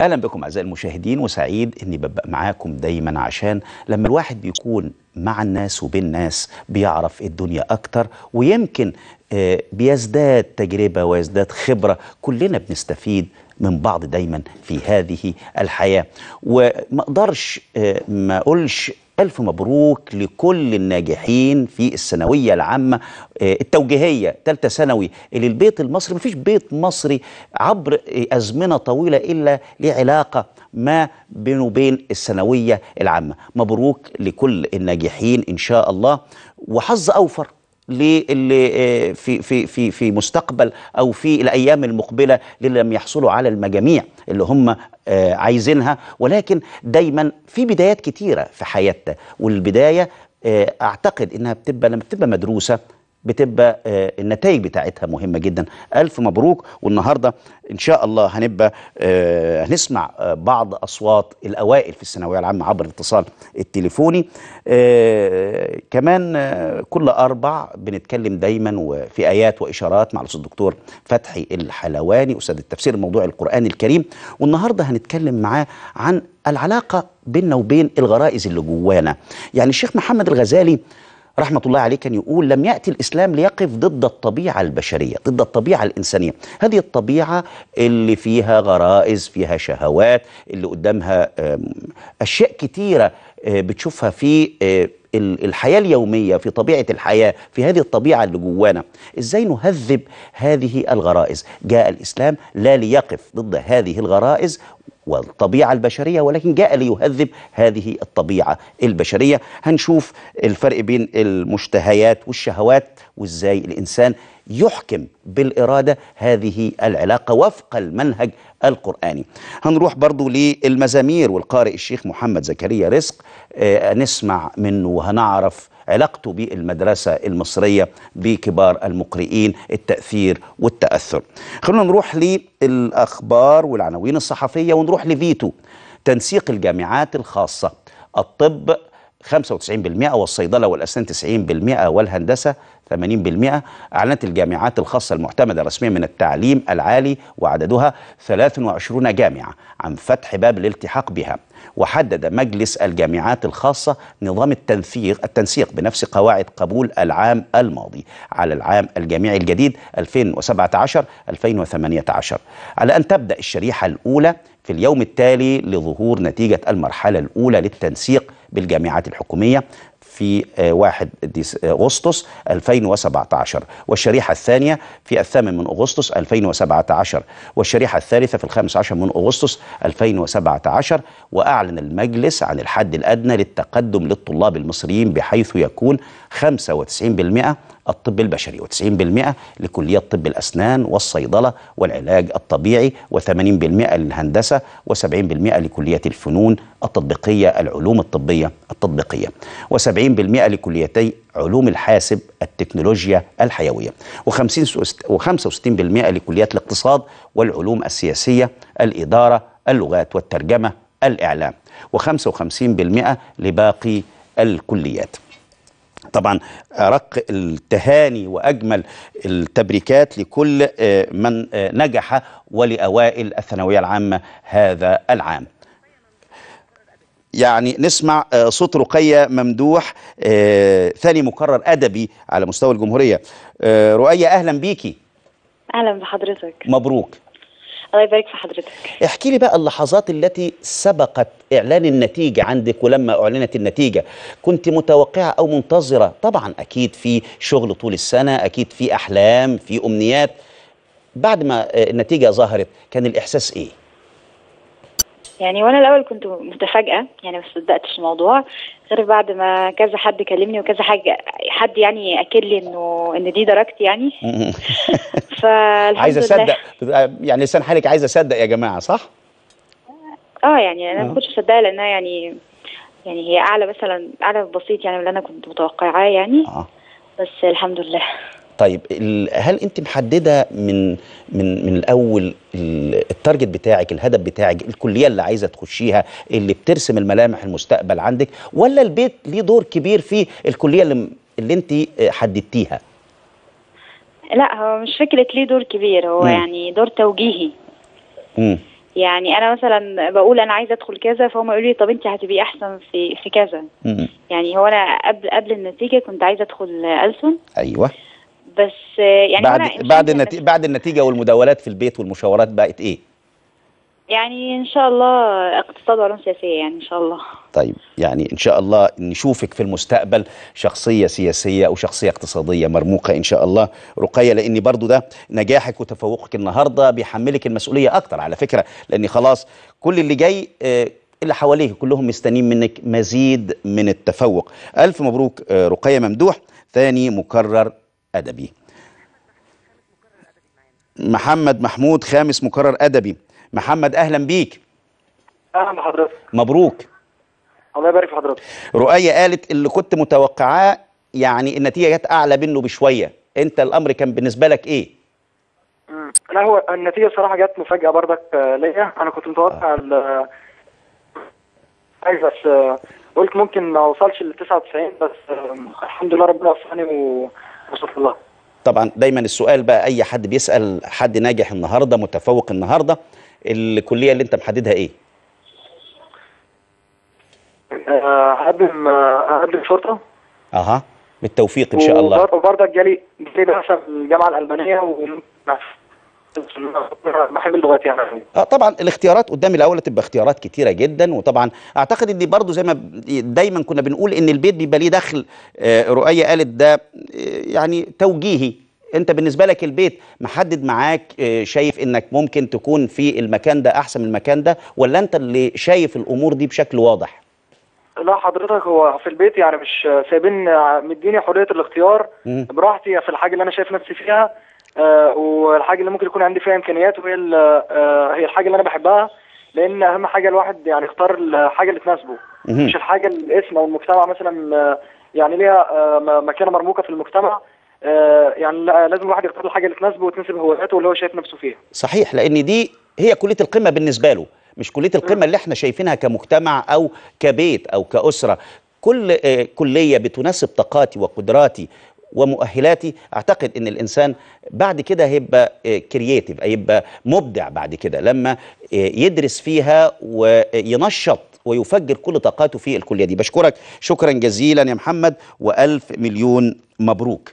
اهلا بكم اعزائي المشاهدين وسعيد اني ببقى معاكم دايما عشان لما الواحد بيكون مع الناس وبالناس بيعرف الدنيا اكتر ويمكن آه، بيزداد تجربه ويزداد خبره كلنا بنستفيد من بعض دايما في هذه الحياه وما اقدرش آه، ما اقولش ألف مبروك لكل الناجحين في الثانوية العامة آه، التوجيهية ثالثة ثانوي اللي البيت المصري مفيش بيت مصري عبر آه، أزمنة طويلة إلا ليه علاقة ما بينه وبين الثانوية العامة مبروك لكل الناجحين إن شاء الله وحظ أوفر للي آه، في في في في مستقبل او في الايام المقبله للي لم يحصلوا على المجاميع اللي هم آه، عايزينها ولكن دايما في بدايات كتيره في حياتنا والبدايه آه، اعتقد انها بتبقى لما بتبقى مدروسه بتبقى آه، النتائج بتاعتها مهمه جدا الف مبروك والنهارده ان شاء الله هنبقى آه، هنسمع آه، بعض اصوات الاوائل في الثانويه العامه عبر الاتصال التليفوني آه، كمان آه، كل اربع بنتكلم دايما وفي ايات واشارات مع الاستاذ الدكتور فتحي الحلواني استاذ التفسير الموضوعي القراني الكريم والنهارده هنتكلم معاه عن العلاقه بيننا وبين الغرائز اللي جوانا يعني الشيخ محمد الغزالي رحمة الله عليه كان يقول لم يأتي الإسلام ليقف ضد الطبيعة البشرية ضد الطبيعة الإنسانية هذه الطبيعة اللي فيها غرائز فيها شهوات اللي قدامها آم، أشياء كتيرة آه، بتشوفها في آه، ال- الحياة اليومية في طبيعة الحياة في هذه الطبيعة اللي جوانا إزاي نهذب هذه الغرائز جاء الإسلام لا ليقف ضد هذه الغرائز والطبيعة البشرية ولكن جاء ليهذب هذه الطبيعة البشرية هنشوف الفرق بين المشتهيات والشهوات وإزاي الإنسان يحكم بالإرادة هذه العلاقة وفق المنهج القرآني هنروح برضو للمزامير والقارئ الشيخ محمد زكريا رزق آه، نسمع منه وهنعرف علاقته بالمدرسة المصرية بكبار المقرئين التأثير والتأثر خلونا نروح للأخبار والعناوين الصحفية ونروح لفيتو تنسيق الجامعات الخاصة الطب 95% والصيدلة والأسنان 90% والهندسة 80% أعلنت الجامعات الخاصة المعتمدة رسميا من التعليم العالي وعددها 23 جامعة عن فتح باب الالتحاق بها وحدد مجلس الجامعات الخاصة نظام التنسيق التنسيق بنفس قواعد قبول العام الماضي على العام الجامعي الجديد 2017 2018 على أن تبدأ الشريحة الأولى في اليوم التالي لظهور نتيجة المرحلة الأولى للتنسيق بالجامعات الحكومية في آه، 1 ديس- آه، أغسطس 2017 والشريحة الثانية في الثامن من أغسطس 2017 والشريحة الثالثة في الخامس عشر من أغسطس 2017 وأعلن المجلس عن الحد الأدنى للتقدم للطلاب المصريين بحيث يكون 95% الطب البشري و90% لكليات طب الأسنان والصيدلة والعلاج الطبيعي و80% للهندسة و70% لكليات الفنون التطبيقية العلوم الطبية التطبيقية و70% لكليتي علوم الحاسب التكنولوجيا الحيوية و65% لكليات الاقتصاد والعلوم السياسية الإدارة اللغات والترجمة الإعلام و55% لباقي الكليات طبعا أرق التهاني وأجمل التبريكات لكل آه، من آه، نجح ولأوائل الثانوية العامة هذا العام يعني نسمع آه، صوت رقية ممدوح آه، ثاني مقرر أدبي على مستوى الجمهورية آه، رقية أهلا بيكي اهلا بحضرتك مبروك الله يبارك في حضرتك احكي لي بقى اللحظات التي سبقت إعلان النتيجة عندك ولما أعلنت النتيجة كنت متوقعة أو منتظرة طبعا أكيد في شغل طول السنة أكيد في أحلام في أمنيات بعد ما آه، النتيجة ظهرت كان الإحساس إيه؟ يعني وانا الاول كنت متفاجئه يعني ما صدقتش الموضوع غير بعد ما كذا حد كلمني وكذا حاجه حد يعني اكد لي انه ان دي درجتي يعني فالحمد عايز لله أصدق بتبقى يعني لسان حالك عايز أصدق يا جماعة صح؟ اه يعني انا آه. ما كنتش مصدقه لانها يعني يعني هي اعلى مثلا اعلى بسيط يعني من اللي انا كنت متوقعاه يعني آه. بس الحمد لله طيب ال- هل انت محدده من من من الاول ال- التارجت بتاعك الهدف بتاعك الكليه اللي عايزه تخشيها اللي بترسم الملامح المستقبل عندك ولا البيت ليه دور كبير في الكليه اللي اللي انت حددتيها لا هو مش فكره ليه دور كبير هو مم. يعني دور توجيهي امم يعني انا مثلا بقول انا عايزه ادخل كذا فهم يقولوا لي طب انت هتبقي احسن في في كذا مم. يعني هو انا قبل قبل النتيجه كنت عايزه ادخل ألسن ايوه بس آه، يعني بعد هو أنا بعد إن شاء النتيجه بعد النتيجه والمداولات في البيت والمشاورات بقت ايه يعني ان شاء الله اقتصاد وعلوم سياسيه يعني ان شاء الله طيب يعني ان شاء الله نشوفك في المستقبل شخصيه سياسيه او شخصيه اقتصاديه مرموقه ان شاء الله رقيه لان برضو ده نجاحك وتفوقك النهارده بيحملك المسؤوليه اكتر على فكره لان خلاص كل اللي جاي آه، اللي حواليه كلهم مستنيين منك مزيد من التفوق الف مبروك آه، رقيه ممدوح ثاني مكرر ادبي محمد محمود خامس مكرر ادبي محمد اهلا بيك اهلا بحضرتك مبروك الله يبارك في حضرتك رؤية قالت اللي كنت متوقعاه يعني النتيجة جت أعلى منه بشوية أنت الأمر كان بالنسبة لك إيه؟ مم. لا هو النتيجه الصراحه جت مفاجاه بردك آه، ليا انا كنت متوقع ال عايز بس آه، قلت ممكن ما اوصلش ل 99 بس آه، الحمد لله ربنا وفقني ووصلت لها طبعا دايما السؤال بقى أي حد بيسأل حد ناجح النهاردة متفوق النهاردة الكلية اللي أنت محددها إيه؟ آه، هقدم آه، هقدم شرطه أها بالتوفيق إن شاء الله وبر- وبردك جالي جالي بعثه في الجامعه الالمانيه وممكن بحب اللغات يعني اه طبعا الاختيارات قدام الاول تبقى اختيارات كتيره جدا وطبعا اعتقد ان برضو زي ما ب- دايما كنا بنقول ان البيت بيبقى ليه دخل آه، رؤيه قالت ده آه، يعني توجيهي انت بالنسبه لك البيت محدد معاك آه، شايف انك ممكن تكون في المكان ده احسن من المكان ده ولا انت اللي شايف الامور دي بشكل واضح لا حضرتك هو في البيت يعني مش سايبين مديني حريه الاختيار مم. براحتي في الحاجه اللي انا شايف نفسي فيها آه والحاجه اللي ممكن يكون عندي فيها امكانيات وهي ال- آه هي الحاجه اللي انا بحبها لان اهم حاجه الواحد يعني يختار الحاجه اللي تناسبه مهم. مش الحاجه الاسم او المجتمع مثلا آه، يعني ليها آه، م- مكانه مرموقه في المجتمع آه، يعني لا- لازم الواحد يختار الحاجه اللي تناسبه وتناسب هواياته واللي هو شايف نفسه فيها صحيح لان دي هي كليه القمه بالنسبه له مش كليه القمه اللي احنا شايفينها كمجتمع او كبيت او كاسره كل آه، كليه بتناسب طاقاتي وقدراتي ومؤهلاتي اعتقد ان الانسان بعد كده هيبقى كرييتيف هيبقى مبدع بعد كده لما آه، يدرس فيها وينشط ويفجر كل طاقاته في الكليه دي بشكرك شكرا جزيلا يا محمد والف مليون مبروك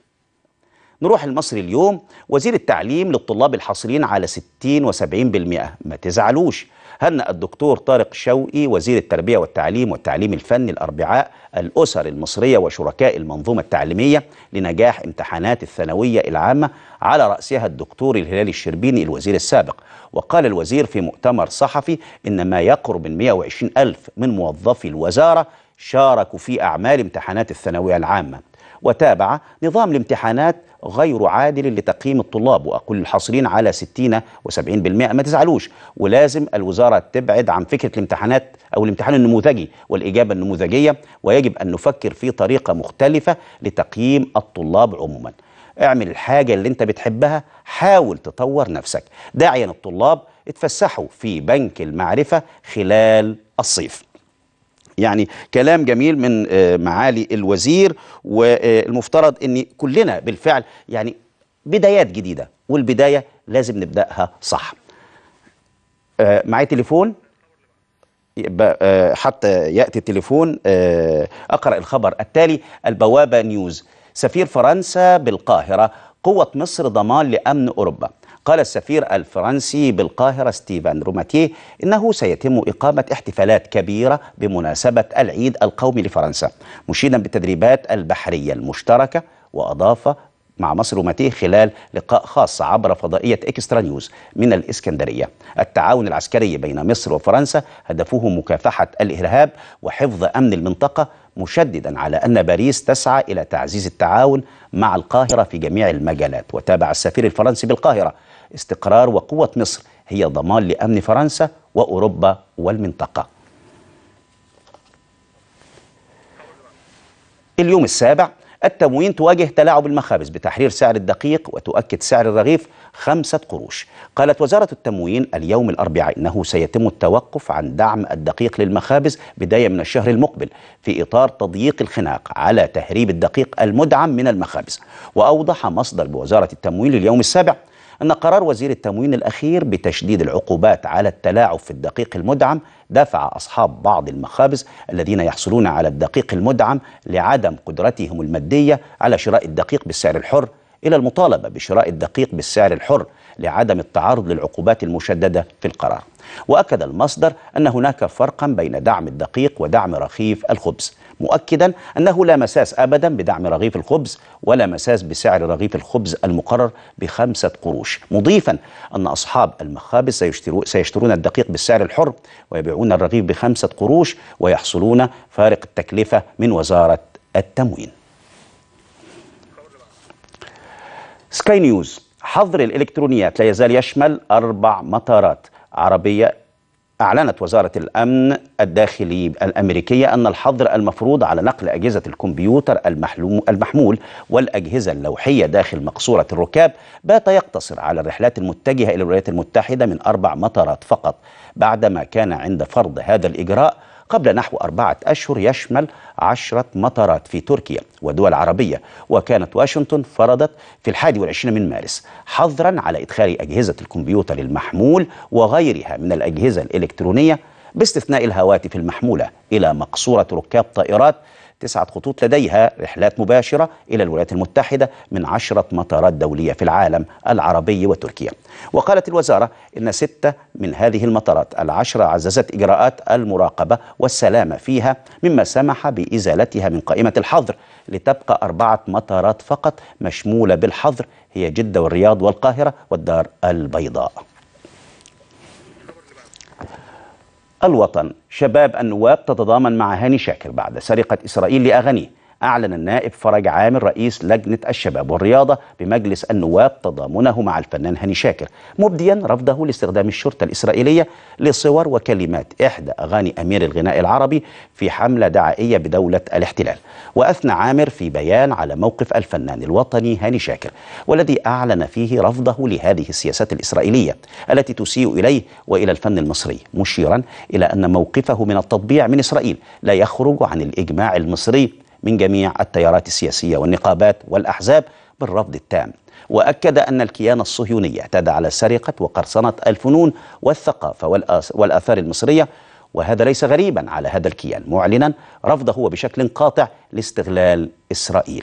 نروح المصري اليوم وزير التعليم للطلاب الحاصلين على 60 و70% ما تزعلوش هنأ الدكتور طارق شوقي وزير التربية والتعليم والتعليم الفني الأربعاء الأسر المصرية وشركاء المنظومة التعليمية لنجاح امتحانات الثانوية العامة على رأسها الدكتور الهلالي الشربيني الوزير السابق وقال الوزير في مؤتمر صحفي إن ما يقرب من 120 ألف من موظفي الوزارة شاركوا في أعمال امتحانات الثانوية العامة وتابع نظام الامتحانات غير عادل لتقييم الطلاب واقول الحاصلين على 60 و70% ما تزعلوش ولازم الوزاره تبعد عن فكره الامتحانات او الامتحان النموذجي والاجابه النموذجيه ويجب ان نفكر في طريقه مختلفه لتقييم الطلاب عموما. اعمل الحاجه اللي انت بتحبها حاول تطور نفسك داعيا الطلاب اتفسحوا في بنك المعرفه خلال الصيف. يعني كلام جميل من آه، معالي الوزير والمفترض ان كلنا بالفعل يعني بدايات جديده والبدايه لازم نبداها صح. آه، معايا تليفون يبقى آه، حتى ياتي التليفون آه، اقرا الخبر التالي البوابه نيوز سفير فرنسا بالقاهره قوه مصر ضمان لامن اوروبا قال السفير الفرنسي بالقاهرة ستيفان روماتيه إنه سيتم إقامة احتفالات كبيرة بمناسبة العيد القومي لفرنسا مشيدا بالتدريبات البحرية المشتركة وأضاف مع مصر روماتيه خلال لقاء خاص عبر فضائية إكسترا نيوز من الإسكندرية التعاون العسكري بين مصر وفرنسا هدفه مكافحة الإرهاب وحفظ أمن المنطقة مشددا على أن باريس تسعى إلى تعزيز التعاون مع القاهرة في جميع المجالات وتابع السفير الفرنسي بالقاهرة استقرار وقوة مصر هي ضمان لأمن فرنسا وأوروبا والمنطقة اليوم السابع التموين تواجه تلاعب المخابز بتحرير سعر الدقيق وتؤكد سعر الرغيف خمسة قروش قالت وزارة التموين اليوم الأربعاء إنه سيتم التوقف عن دعم الدقيق للمخابز بداية من الشهر المقبل في إطار تضييق الخناق على تهريب الدقيق المدعم من المخابز وأوضح مصدر بوزارة التموين لليوم السابع أن قرار وزير التموين الأخير بتشديد العقوبات على التلاعب في الدقيق المدعم دفع أصحاب بعض المخابز الذين يحصلون على الدقيق المدعم لعدم قدرتهم المادية على شراء الدقيق بالسعر الحر إلى المطالبة بشراء الدقيق بالسعر الحر لعدم التعرض للعقوبات المشددة في القرار وأكد المصدر أن هناك فرقا بين دعم الدقيق ودعم رغيف الخبز مؤكدا أنه لا مساس أبدا بدعم رغيف الخبز ولا مساس بسعر رغيف الخبز المقرر بخمسة قروش مضيفا أن أصحاب المخابز سيشترو سيشترون الدقيق بالسعر الحر ويبيعون الرغيف بخمسة قروش ويحصلون فارق التكلفة من وزارة التموين سكاي نيوز حظر الإلكترونيات لا يزال يشمل أربع مطارات عربية أعلنت وزارة الأمن الداخلي الأمريكية أن الحظر المفروض على نقل أجهزة الكمبيوتر المحمول والأجهزة اللوحية داخل مقصورة الركاب بات يقتصر على الرحلات المتجهة إلى الولايات المتحدة من أربع مطارات فقط بعدما كان عند فرض هذا الإجراء قبل نحو أربعة أشهر يشمل عشرة مطارات في تركيا ودول عربية وكانت واشنطن فرضت في الحادي والعشرين من مارس حظرا على إدخال أجهزة الكمبيوتر المحمول وغيرها من الأجهزة الإلكترونية باستثناء الهواتف المحمولة إلى مقصورة ركاب طائرات تسعة خطوط لديها رحلات مباشرة إلى الولايات المتحدة من عشرة مطارات دولية في العالم العربي وتركيا وقالت الوزارة إن ستة من هذه المطارات العشرة عززت إجراءات المراقبة والسلامة فيها مما سمح بإزالتها من قائمة الحظر لتبقى أربعة مطارات فقط مشمولة بالحظر هي جدة والرياض والقاهرة والدار البيضاء الوطن شباب النواب تتضامن مع هاني شاكر بعد سرقة إسرائيل لأغانيه أعلن النائب فرج عامر رئيس لجنة الشباب والرياضة بمجلس النواب تضامنه مع الفنان هاني شاكر مبديا رفضه لاستخدام الشرطة الإسرائيلية لصور وكلمات إحدى أغاني أمير الغناء العربي في حملة دعائية بدولة الاحتلال وأثنى عامر في بيان على موقف الفنان الوطني هاني شاكر والذي أعلن فيه رفضه لهذه السياسات الإسرائيلية التي تسيء إليه وإلى الفن المصري مشيرا إلى أن موقفه من التطبيع من إسرائيل لا يخرج عن الإجماع المصري من جميع التيارات السياسيه والنقابات والاحزاب بالرفض التام واكد ان الكيان الصهيوني اعتدى على سرقه وقرصنه الفنون والثقافه والاثار المصريه وهذا ليس غريبا على هذا الكيان معلنا رفضه بشكل قاطع لاستغلال اسرائيل.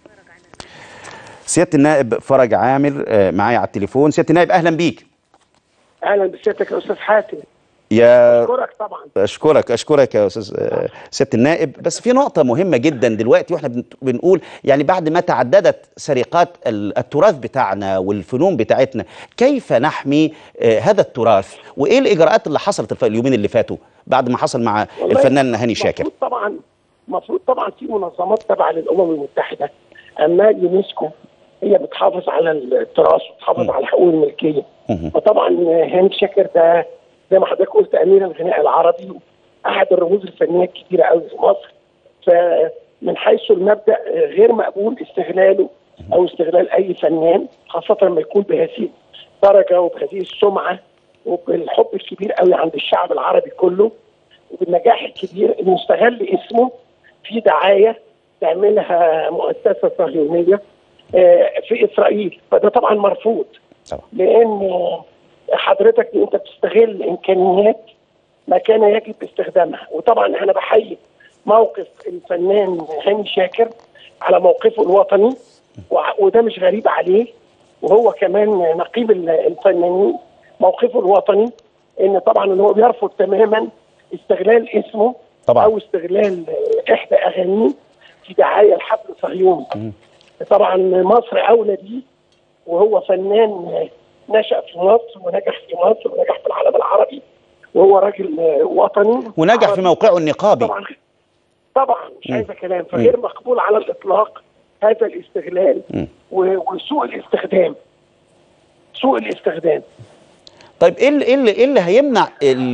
سياده النائب فرج عامر معايا على التليفون، سياده النائب اهلا بيك. اهلا بسيادتك يا استاذ حاتم. يا اشكرك طبعا اشكرك اشكرك يا استاذ سياده النائب بس في نقطه مهمه جدا دلوقتي واحنا بنقول يعني بعد ما تعددت سرقات التراث بتاعنا والفنون بتاعتنا كيف نحمي هذا التراث وايه الاجراءات اللي حصلت اليومين اللي فاتوا بعد ما حصل مع الفنان هاني شاكر طبعا المفروض طبعا في منظمات تابعه للامم المتحده اما اليونسكو هي بتحافظ على التراث وبتحافظ على حقوق الملكيه وطبعا هاني شاكر ده زي ما حضرتك قلت امير الغناء العربي احد الرموز الفنيه الكبيره قوي في مصر فمن حيث المبدا غير مقبول استغلاله او استغلال اي فنان خاصه لما يكون بهذه الدرجه وبهذه السمعه وبالحب الكبير قوي عند الشعب العربي كله وبالنجاح الكبير انه يستغل اسمه في دعايه تعملها مؤسسه صهيونيه في اسرائيل فده طبعا مرفوض لان حضرتك انت بتستغل امكانيات ما كان يجب استخدامها وطبعا انا بحيي موقف الفنان هاني شاكر على موقفه الوطني وده مش غريب عليه وهو كمان نقيب الفنانين موقفه الوطني ان طبعا ان هو بيرفض تماما استغلال اسمه طبعا. او استغلال احدى اغانيه في دعايه لحفل صهيوني طبعا مصر اولى بيه وهو فنان نشأ في مصر ونجح في مصر ونجح في العالم العربي وهو راجل وطني ونجح في موقعه النقابي طبعا طبعا مش عايزه كلام فغير مقبول على الاطلاق هذا الاستغلال وسوء الاستخدام سوء الاستخدام طيب ايه اللي ايه اللي, إيه اللي هيمنع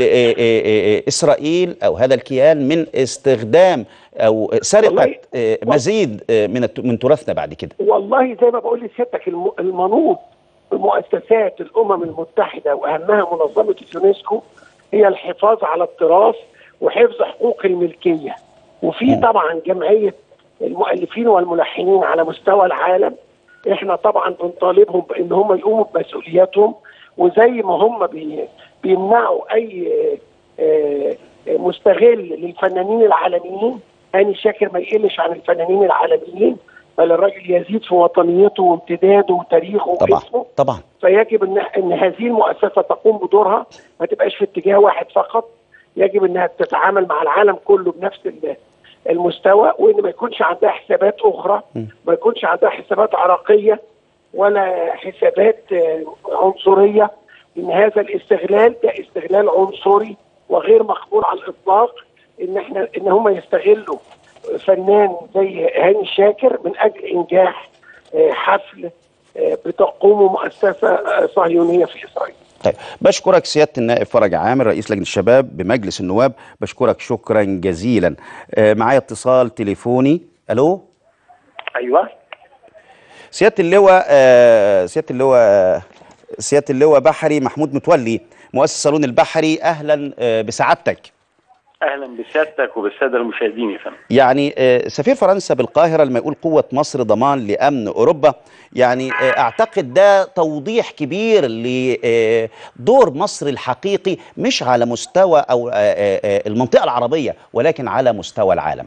اسرائيل او هذا الكيان من استخدام او سرقه مزيد من من تراثنا بعد كده؟ والله زي ما بقول لسيادتك المنوط بمؤسسات الامم المتحده واهمها منظمه اليونسكو هي الحفاظ على التراث وحفظ حقوق الملكيه وفي طبعا جمعيه المؤلفين والملحنين على مستوى العالم احنا طبعا بنطالبهم بان هم يقوموا بمسؤولياتهم وزي ما هم بي بيمنعوا اي آه، آه، مستغل للفنانين العالميين هاني شاكر ما يقلش عن الفنانين العالميين بل الراجل يزيد في وطنيته وامتداده وتاريخه طبعا واسمه طبعا فيجب ان ان هذه المؤسسه تقوم بدورها ما تبقاش في اتجاه واحد فقط يجب انها تتعامل مع العالم كله بنفس ال- المستوى وان ما يكونش عندها حسابات اخرى ما يكونش عندها حسابات عراقيه ولا حسابات آه، عنصريه ان هذا الاستغلال ده استغلال عنصري وغير مقبول على الاطلاق ان احنا ان هم يستغلوا فنان زي هاني شاكر من اجل انجاح آه، حفل آه، بتقومه مؤسسه آه، صهيونيه في اسرائيل. طيب بشكرك سياده النائب فرج عامر رئيس لجنه الشباب بمجلس النواب بشكرك شكرا جزيلا آه، معايا اتصال تليفوني الو ايوه سياده اللواء آه، سياده اللواء آه، سياده اللواء بحري محمود متولي مؤسس صالون البحري اهلا آه، بسعادتك اهلا بسيادتك وبالساده المشاهدين يا فندم يعني آه، سفير فرنسا بالقاهرة لما يقول قوة مصر ضمان لأمن أوروبا يعني آه، أعتقد ده توضيح كبير لدور مصر الحقيقي مش على مستوى أو آه، آه، آه، المنطقة العربية ولكن على مستوى العالم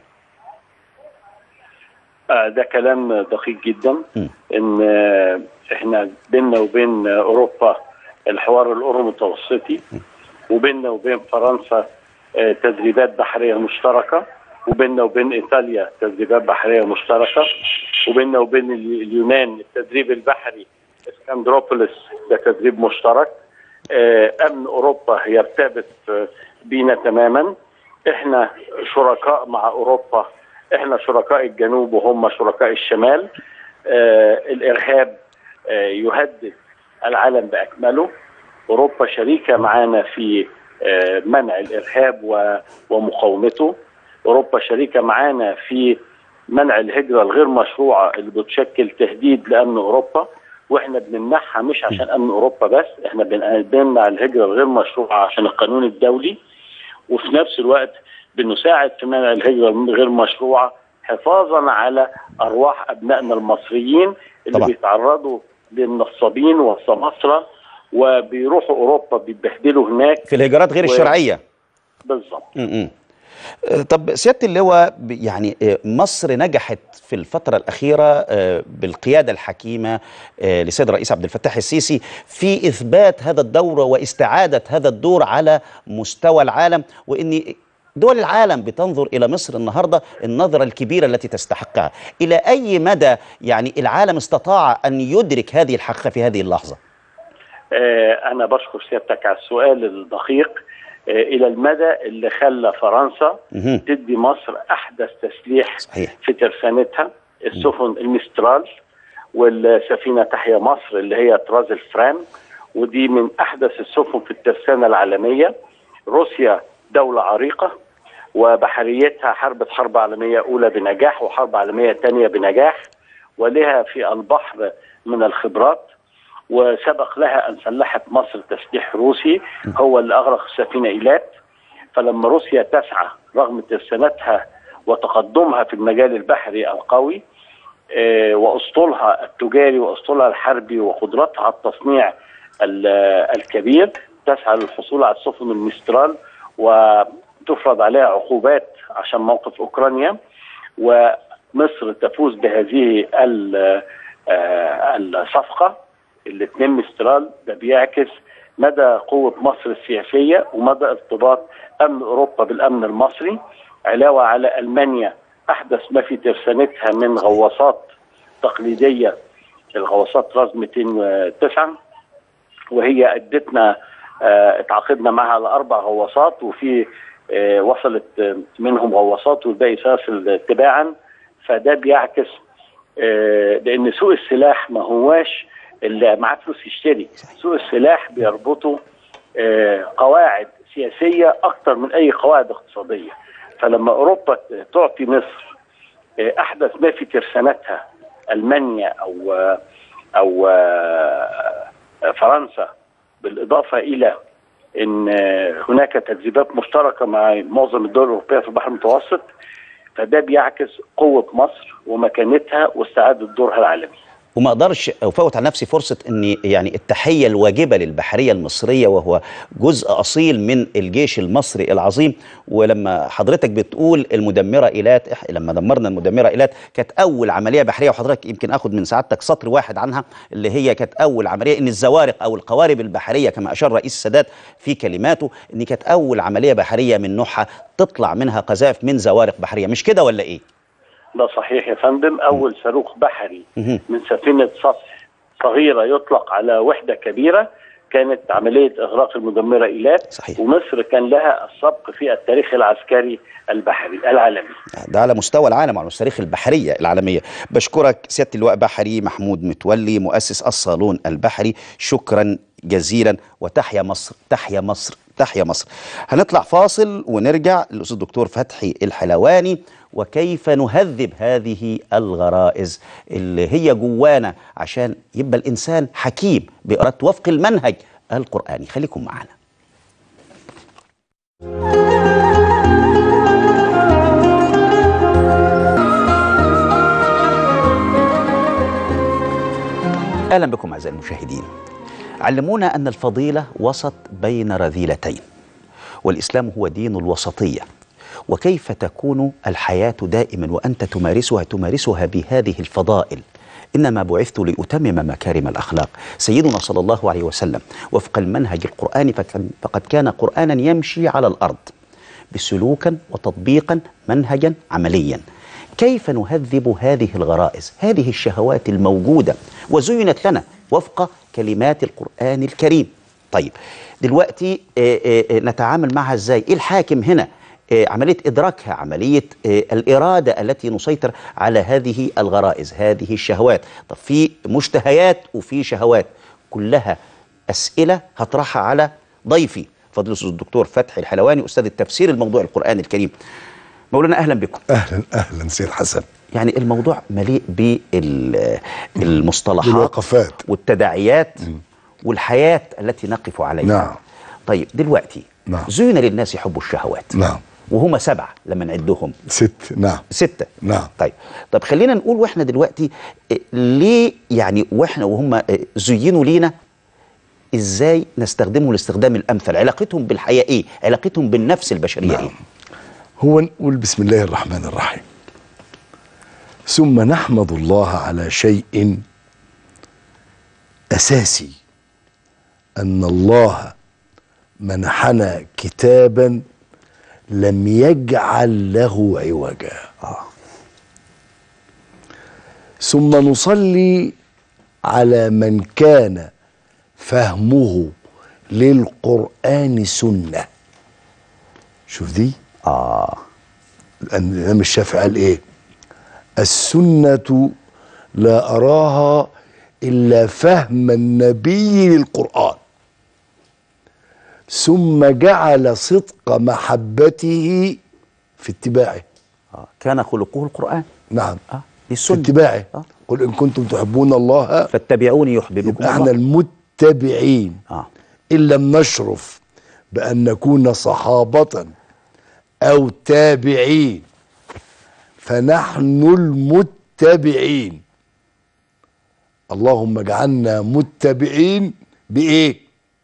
آه ده كلام دقيق جدا م. ان آه، احنا بيننا وبين آه، اوروبا الحوار الاورو متوسطي وبيننا وبين فرنسا آه، تدريبات بحريه مشتركه وبيننا وبين ايطاليا تدريبات بحريه مشتركه وبيننا وبين ال- اليونان التدريب البحري اسكندروبوليس ده تدريب مشترك آه، امن اوروبا يرتبط آه، بينا تماما احنا شركاء مع اوروبا احنا شركاء الجنوب وهم شركاء الشمال آه الارهاب آه يهدد العالم باكمله اوروبا شريكه معنا في آه منع الارهاب و- ومقاومته اوروبا شريكه معنا في منع الهجره الغير مشروعه اللي بتشكل تهديد لامن اوروبا واحنا بنمنعها مش عشان امن اوروبا بس احنا بن- بنمنع الهجره الغير مشروعه عشان القانون الدولي وفي نفس الوقت بنساعد في منع الهجره الغير مشروعه حفاظا على ارواح ابنائنا المصريين اللي طبعا. بيتعرضوا للنصابين والسماسره وبيروحوا اوروبا بيتبهدلوا هناك في الهجرات غير و- الشرعية بالظبط م- م. آه، طب سياده اللواء ب- يعني آه، مصر نجحت في الفتره الاخيره آه، بالقياده الحكيمه آه، لسيد الرئيس عبد الفتاح السيسي في اثبات هذا الدور واستعاده هذا الدور على مستوى العالم وان دول العالم بتنظر الى مصر النهارده النظره الكبيره التي تستحقها الى اي مدى يعني العالم استطاع ان يدرك هذه الحقيقه في هذه اللحظه آه، أنا بشكر سيادتك على السؤال الدقيق آه، إلى المدى اللي خلى فرنسا مهم. تدي مصر أحدث تسليح صحيح في ترسانتها السفن المسترال والسفينة تحيا مصر اللي هي طراز الفرام ودي من أحدث السفن في الترسانة العالمية روسيا دولة عريقة وبحريتها حربت حرب عالمية أولى بنجاح وحرب عالمية ثانية بنجاح ولها في البحر من الخبرات وسبق لها ان سلحت مصر تسليح روسي هو اللي اغرق السفينه ايلات فلما روسيا تسعى رغم ترسانتها وتقدمها في المجال البحري القوي آه، واسطولها التجاري واسطولها الحربي وقدرتها على التصنيع ال- الكبير تسعى للحصول على السفن المسترال وتفرض عليها عقوبات عشان موقف اوكرانيا ومصر تفوز بهذه ال- آه، الصفقه الاثنين مسترال ده بيعكس مدى قوة مصر السياسية ومدى ارتباط أمن أوروبا بالأمن المصري علاوة على ألمانيا أحدث ما في ترسانتها من غواصات تقليدية الغواصات راز 209 وهي أدتنا آه، اتعاقدنا معها على أربع غواصات وفي آه، وصلت آه، منهم غواصات والباقي سيصل تباعا فده بيعكس آه، لأن سوق السلاح ما هواش اللي معاه فلوس يشتري سوق السلاح بيربطه آه، قواعد سياسية أكتر من أي قواعد اقتصادية فلما أوروبا تعطي مصر آه، أحدث ما في ترسانتها ألمانيا أو آه، أو آه، فرنسا بالإضافة إلى أن آه، هناك تدريبات مشتركة مع معظم الدول الأوروبية في البحر المتوسط فده بيعكس قوة مصر ومكانتها واستعادة دورها العالمي وما اقدرش افوت على نفسي فرصه اني يعني التحيه الواجبه للبحريه المصريه وهو جزء اصيل من الجيش المصري العظيم ولما حضرتك بتقول المدمره ايلات إح- لما دمرنا المدمره ايلات كانت اول عمليه بحريه وحضرتك يمكن اخد من سعادتك سطر واحد عنها اللي هي كانت اول عمليه ان الزوارق او القوارب البحريه كما اشار رئيس السادات في كلماته ان كانت اول عمليه بحريه من نوعها تطلع منها قذائف من زوارق بحريه مش كده ولا ايه؟ ده صحيح يا فندم اول صاروخ بحري مهم. من سفينه سطح صغيره يطلق على وحده كبيره كانت عمليه اغراق المدمره ايلات صحيح. ومصر كان لها السبق في التاريخ العسكري البحري العالمي ده على مستوى العالم وعلى مستوى تاريخ البحريه العالميه بشكرك سياده اللواء بحري محمود متولي مؤسس الصالون البحري شكرا جزيلا وتحيا مصر تحيا مصر تحيا مصر هنطلع فاصل ونرجع للاستاذ الدكتور فتحي الحلواني وكيف نهذب هذه الغرائز اللي هي جوانا عشان يبقى الانسان حكيم بإرادة وفق المنهج القرآني خليكم معنا اهلا بكم اعزائي المشاهدين. علمونا ان الفضيله وسط بين رذيلتين. والاسلام هو دين الوسطيه. وكيف تكون الحياه دائما وانت تمارسها تمارسها بهذه الفضائل. انما بعثت لاتمم مكارم الاخلاق. سيدنا صلى الله عليه وسلم وفق المنهج القراني فكان فقد كان قرانا يمشي على الارض. بسلوكا وتطبيقا منهجا عمليا. كيف نهذب هذه الغرائز هذه الشهوات الموجودة وزينت لنا وفق كلمات القرآن الكريم طيب دلوقتي آه، آه، آه، نتعامل معها ازاي ايه الحاكم هنا آه، عملية إدراكها عملية آه، الإرادة التي نسيطر على هذه الغرائز هذه الشهوات طب في مشتهيات وفي شهوات كلها أسئلة هطرحها على ضيفي فضل الأستاذ الدكتور فتحي الحلواني أستاذ التفسير الموضوع القرآن الكريم مولانا أهلا بكم اهلا اهلا سيد حسن يعني الموضوع مليء بالمصطلحات بالوقفات. والتداعيات والحياة التي نقف عليها نعم. طيب دلوقتي نعم. زين للناس حب الشهوات نعم وهما سبعة لما نعدهم ست نعم ستة نعم. طيب طب خلينا نقول واحنا دلوقتي إيه، ليه يعني واحنا وهم إيه، زينوا لينا ازاي نستخدمهم الاستخدام الامثل علاقتهم بالحياة ايه علاقتهم بالنفس البشرية نعم. ايه هو نقول بسم الله الرحمن الرحيم ثم نحمد الله على شيء اساسي ان الله منحنا كتابا لم يجعل له عوجا ثم نصلي على من كان فهمه للقران سنه شوف دي اه لأن الإمام الشافعي قال إيه؟ السنة لا أراها إلا فهم النبي للقرآن ثم جعل صدق محبته في اتباعه آه. كان خلقه القرآن نعم اه دي في السنة اتباعه آه. قل إن كنتم تحبون الله فاتبعوني يحببكم يبقى احنا الله المتبعين اه إن لم نشرف بأن نكون صحابة أو تابعين فنحن المتبعين اللهم اجعلنا متبعين بإيه؟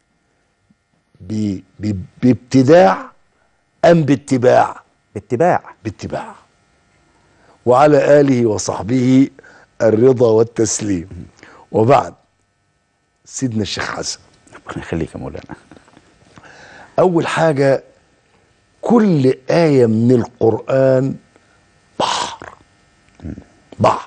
ب- ب- بابتداع أم باتباع؟ باتباع باتباع وعلى آله وصحبه الرضا والتسليم وبعد سيدنا الشيخ حسن ربنا يخليك يا مولانا أول حاجة كل آية من القرآن بحر بحر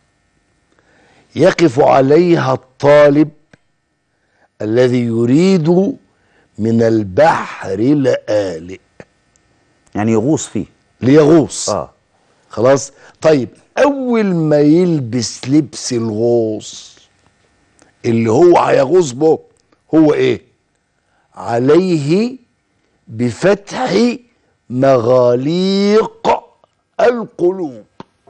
يقف عليها الطالب الذي يريد من البحر لآلئ يعني يغوص فيه ليغوص اه خلاص طيب أول ما يلبس لبس الغوص اللي هو هيغوص به هو إيه؟ عليه بفتح مغاليق القلوب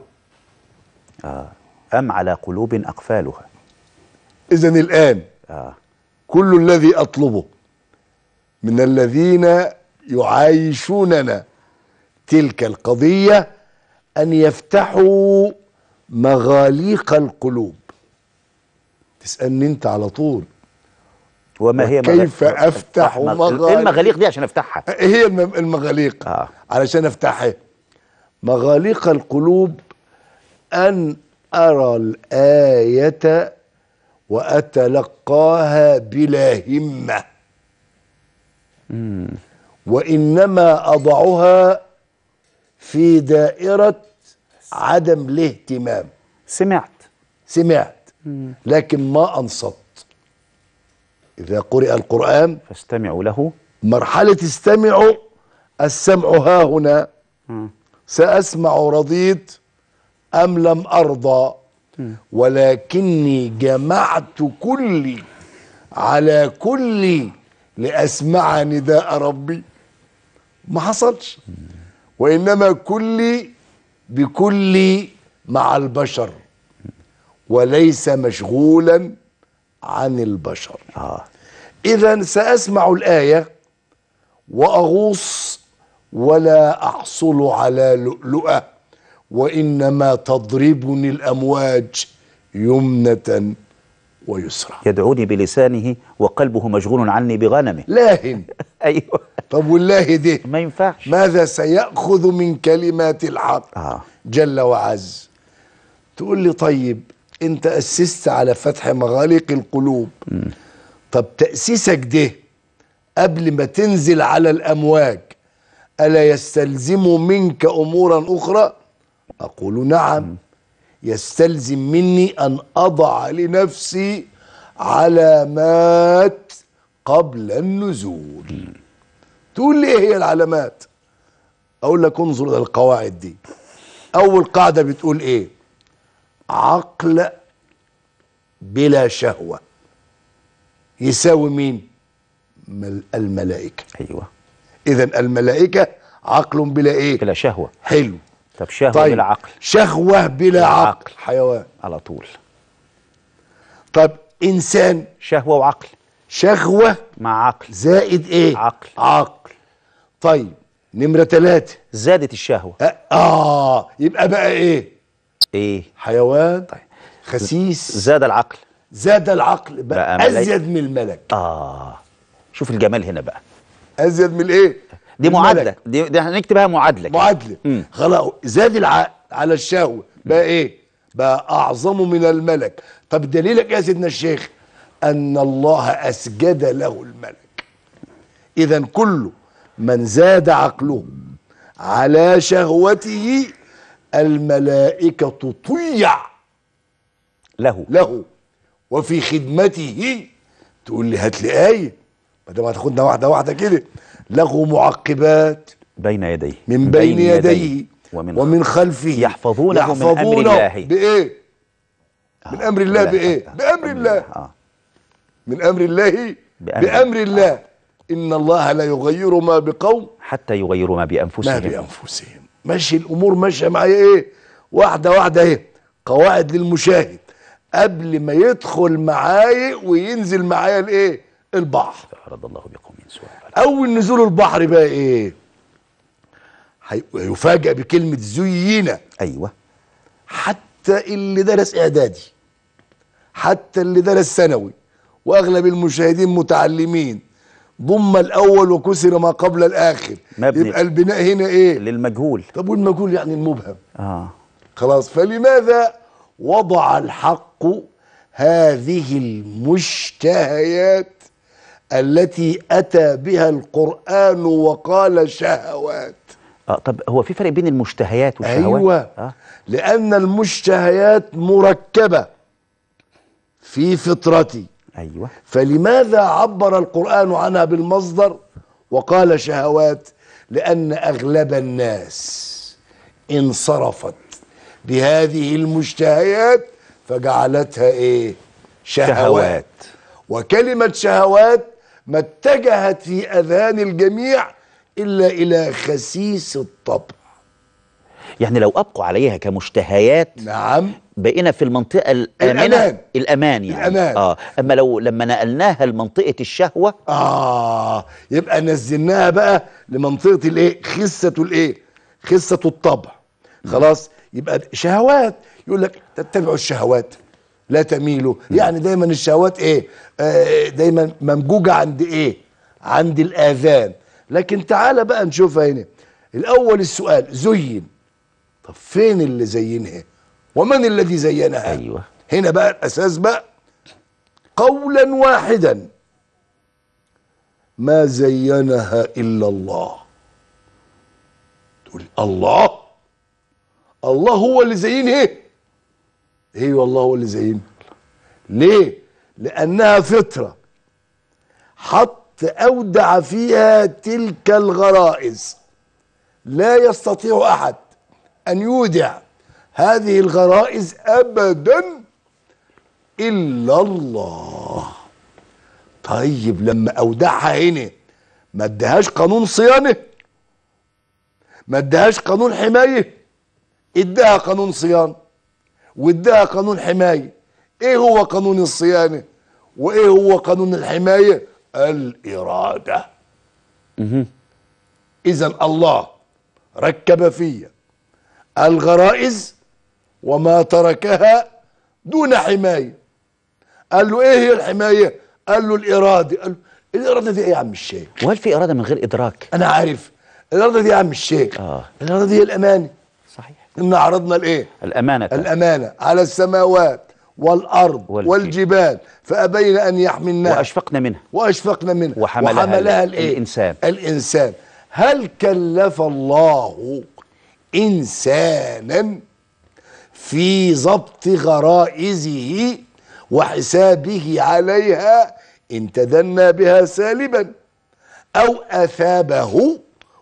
أم على قلوب أقفالها إذا الآن آه. كل الذي أطلبه من الذين يعايشوننا تلك القضية أن يفتحوا مغاليق القلوب تسالني انت على طول وما هي كيف مغاليق- أفتح مغ- مغاليق؟ إيه المغاليق دي عشان افتحها ايه هي الم- المغاليق آه. علشان افتحها مغاليق القلوب ان ارى الايه واتلقاها بلا همه وانما اضعها في دائره عدم الاهتمام سمعت سمعت لكن ما انصت اذا قرئ القران فاستمعوا له مرحلة استمعوا السمع ها هنا سأسمع رضيت أم لم أرضى ولكني جمعت كلي على كلي لأسمع نداء ربي ما حصلش وإنما كلي بكلي مع البشر وليس مشغولا عن البشر آه. إذا سأسمع الآية وأغوص ولا أحصل على لؤلؤة وإنما تضربني الأمواج يمنة ويسرى يدعوني بلسانه وقلبه مشغول عني بغنمه لاهن ايوه طب والله ده ما ينفعش ماذا سيأخذ من كلمات الحق آه. جل وعز تقول لي طيب انت أسست على فتح مغاليق القلوب طب تأسيسك ده قبل ما تنزل على الأمواج ألا يستلزم منك أمورا أخرى أقول نعم يستلزم مني أن أضع لنفسي علامات قبل النزول تقول لي ايه هي العلامات اقول لك انظر الى القواعد دي اول قاعده بتقول ايه عقل بلا شهوه يساوي مين مل- الملائكه ايوه اذا الملائكه عقل بلا ايه بلا شهوه حلو طب شهوه طيب بلا عقل شهوه بلا بلا عقل عقل. حيوان على طول طب انسان شهوه وعقل شهوه مع عقل زائد ايه عقل. عقل طيب نمره ثلاثة زادت الشهوه اه يبقى بقى ايه ايه حيوان خسيس زاد العقل زاد العقل بقى, بقى بقى ملايكة. ازيد من الملك اه شوف الجمال هنا بقى ازيد من الايه دي الملك. معادله دي, دي هنكتبها معادله كده. معادله مم. خلاص زاد العقل على الشهوه بقى ايه بقى اعظم من الملك طب دليلك يا سيدنا الشيخ ان الله اسجد له الملك اذا كل من زاد عقله على شهوته الملائكه تطيع له له وفي خدمته تقول لي هات لي آية ما دام هتاخدنا واحدة واحدة كده له معقبات بين يديه من بين يديه ومن, ومن خلفه يحفظونه من أمر الله. بإيه؟ من أمر الله لا، بإيه؟ لا، بأمر الله آه. من أمر الله بأمر بأمر الله إن الله لا يغير ما بقوم حتى يغيروا ما ما بانفسهم بأنفسهم ماشي الأمور ماشية معايا إيه؟ واحدة واحدة إيه؟ قواعد للمشاهد قبل ما يدخل معايا وينزل معايا الإيه؟ البحر أراد الله بقوم سوء اول نزول البحر بقى ايه هي- هيفاجئ بكلمه زينه ايوه حتى اللي درس اعدادي حتى اللي درس ثانوي واغلب المشاهدين متعلمين ضم الاول وكسر ما قبل الاخر مبني. يبقى البناء هنا ايه للمجهول طب والمجهول يعني المبهم اه خلاص فلماذا وضع الحق هذه المشتهيات التي اتى بها القران وقال شهوات اه طب هو في فرق بين المشتهيات والشهوات ايوه آه. لان المشتهيات مركبه في فطرتي ايوه فلماذا عبر القران عنها بالمصدر وقال شهوات لان اغلب الناس انصرفت بهذه المشتهيات فجعلتها ايه شهوات, شهوات. وكلمه شهوات ما اتجهت في اذهان الجميع الا الى خسيس الطبع يعني لو ابقوا عليها كمشتهيات نعم بقينا في المنطقه الامنه الأمان. الامان يعني الأمان. اه اما لو لما نقلناها لمنطقه الشهوه اه يبقى نزلناها بقى لمنطقه الايه خسه الايه خسه الطبع خلاص يبقى شهوات يقول لك تتبعوا الشهوات لا تميلوا يعني دايما الشهوات ايه آه دايما ممجوجه عند ايه عند الاذان لكن تعالى بقى نشوفها هنا الاول السؤال زين طب فين اللي زينها ومن الذي زينها أيوة. هنا بقى الاساس بقى قولا واحدا ما زينها الا الله تقول الله الله هو اللي زينها ايه والله هو اللي زينها ليه لانها فطره حط اودع فيها تلك الغرائز لا يستطيع احد ان يودع هذه الغرائز ابدا الا الله طيب لما اودعها هنا ما ادهاش قانون صيانه ما ادهاش قانون حمايه اداها قانون صيانه واداها قانون حمايه ايه هو قانون الصيانه وايه هو قانون الحمايه الاراده اذا الله ركب فيا الغرائز وما تركها دون حمايه قال له ايه هي الحمايه قال له الاراده قال له الاراده دي ايه يا عم الشيخ وهل في إرادة من غير إدراك انا عارف الاراده دي يا عم الشيخ آه. الاراده دي هي الامانه صحيح ان عرضنا الايه الأمانة الامانه على السماوات والارض والجبال. والجبال فابين ان يحملنها وأشفقنا منها واشفقنا منها وحملها وحملها ال- الايه الإنسان. الانسان هل كلف الله انسانا في ضبط غرائزه وحسابه عليها ان تدنى بها سالبا او اثابه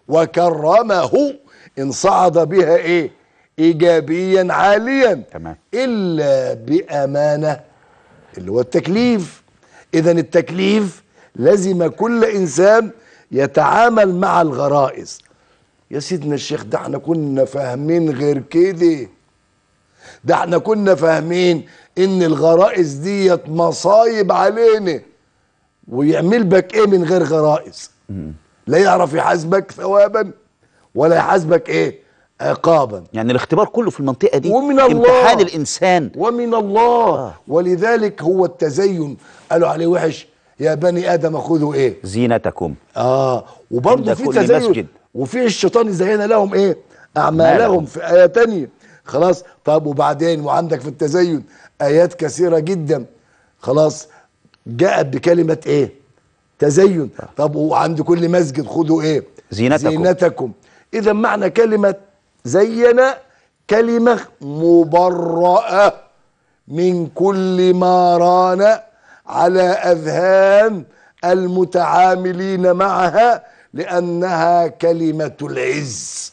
وكرمه ان صعد بها ايه ايجابيا عاليا تمام. الا بامانه اللي هو التكليف اذا التكليف لازم كل انسان يتعامل مع الغرائز يا سيدنا الشيخ ده احنا كنا فاهمين غير كده ده احنا كنا فاهمين ان الغرائز ديت مصايب علينا ويعمل بك ايه من غير غرائز لا يعرف يحاسبك ثوابا ولا يحاسبك ايه عقابا يعني الاختبار كله في المنطقة دي ومن الله. امتحان الإنسان ومن الله آه. ولذلك هو التزين قالوا عليه وحش يا بني ادم خذوا ايه زينتكم اه وبرضه عند في كل تزين مسجد. وفي الشيطان زين لهم ايه اعمالهم أعمالهم. في ايه تانية خلاص طب وبعدين وعندك في التزين ايات كثيره جدا خلاص جاءت بكلمه ايه تزين طب وعند كل مسجد خذوا ايه زينتكم. زينتكم اذا معنى كلمه زين كلمه مبرأه من كل ما ران على اذهان المتعاملين معها لانها كلمه العز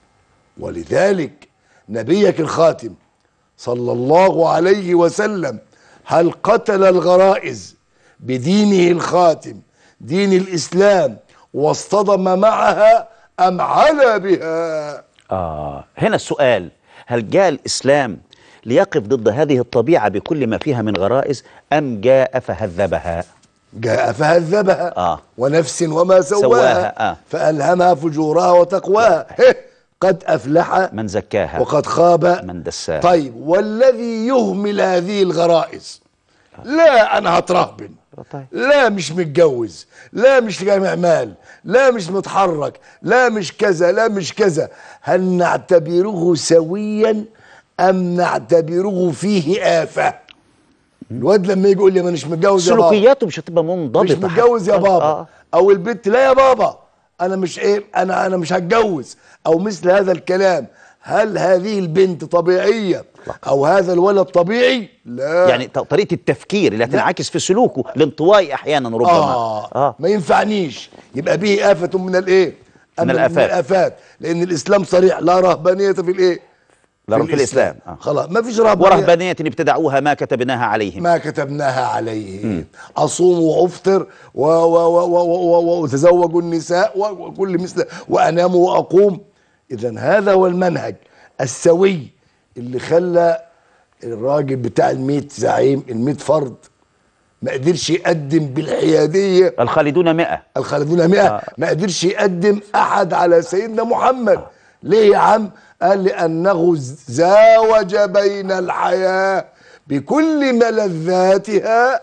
ولذلك نبيك الخاتم صلى الله عليه وسلم هل قتل الغرائز بدينه الخاتم دين الاسلام واصطدم معها ام علا بها آه هنا السؤال هل جاء الإسلام ليقف ضد هذه الطبيعة بكل ما فيها من غرائز أم جاء فهذبها جاء فهذبها آه. ونفس وما سواها, سواها، آه. فألهمها فجورها وتقواها هه، قد أفلح من زكاها وقد خاب من دساها طيب والذي يهمل هذه الغرائز لا أنا هترهبن طيب. لا مش متجوز لا مش جامع مال لا مش متحرك لا مش كذا لا مش كذا هل نعتبره سويا أم نعتبره فيه آفة الواد لما يجي يقول لي ما مش متجوز يا بابا سلوكياته مش هتبقى منضبطة مش متجوز يا حتى. بابا آه. او البنت لا يا بابا انا مش ايه انا انا مش هتجوز او مثل هذا الكلام هل هذه البنت طبيعيه او هذا الولد طبيعي لا يعني ط- طريقة التفكير اللي هتنعكس في سلوكه الانطوائي أحيانا ربما آه. آه. ما ينفعنيش يبقى به آفة من الايه من أما الآفات. من الآفات لأن الإسلام صريح لا رهبانية في الايه لا في الإسلام آه. خلاص ما فيش رهبانية ورهبانية ابتدعوها ما كتبناها عليهم ما كتبناها عليه اصوم وافطر و- و- و- و- و- و- واتزوج النساء و- وكل مثل وانام واقوم اذا هذا هو المنهج السوي اللي خلى الراجل بتاع الميت زعيم الميت فرد ما قدرش يقدم بالحياديه الخالدون مئة الخالدون مئة ما قدرش يقدم احد على سيدنا محمد ليه يا عم قال لانه زاوج بين الحياه بكل ملذاتها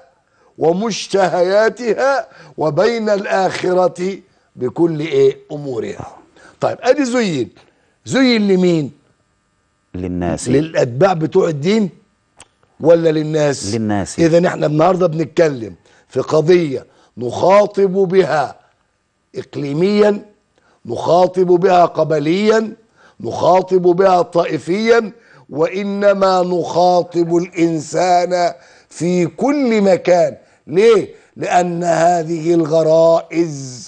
ومشتهياتها وبين الآخرة بكل إيه أمورها طيب أدي زين زين لمين للناس للأتباع بتوع الدين ولا للناس للناس. إذا احنا النهاردة بنتكلم في قضية نخاطب بها إقليميا نخاطب بها قبليا نخاطب بها طائفيا وإنما نخاطب الإنسان في كل مكان ليه؟ لأن هذه الغرائز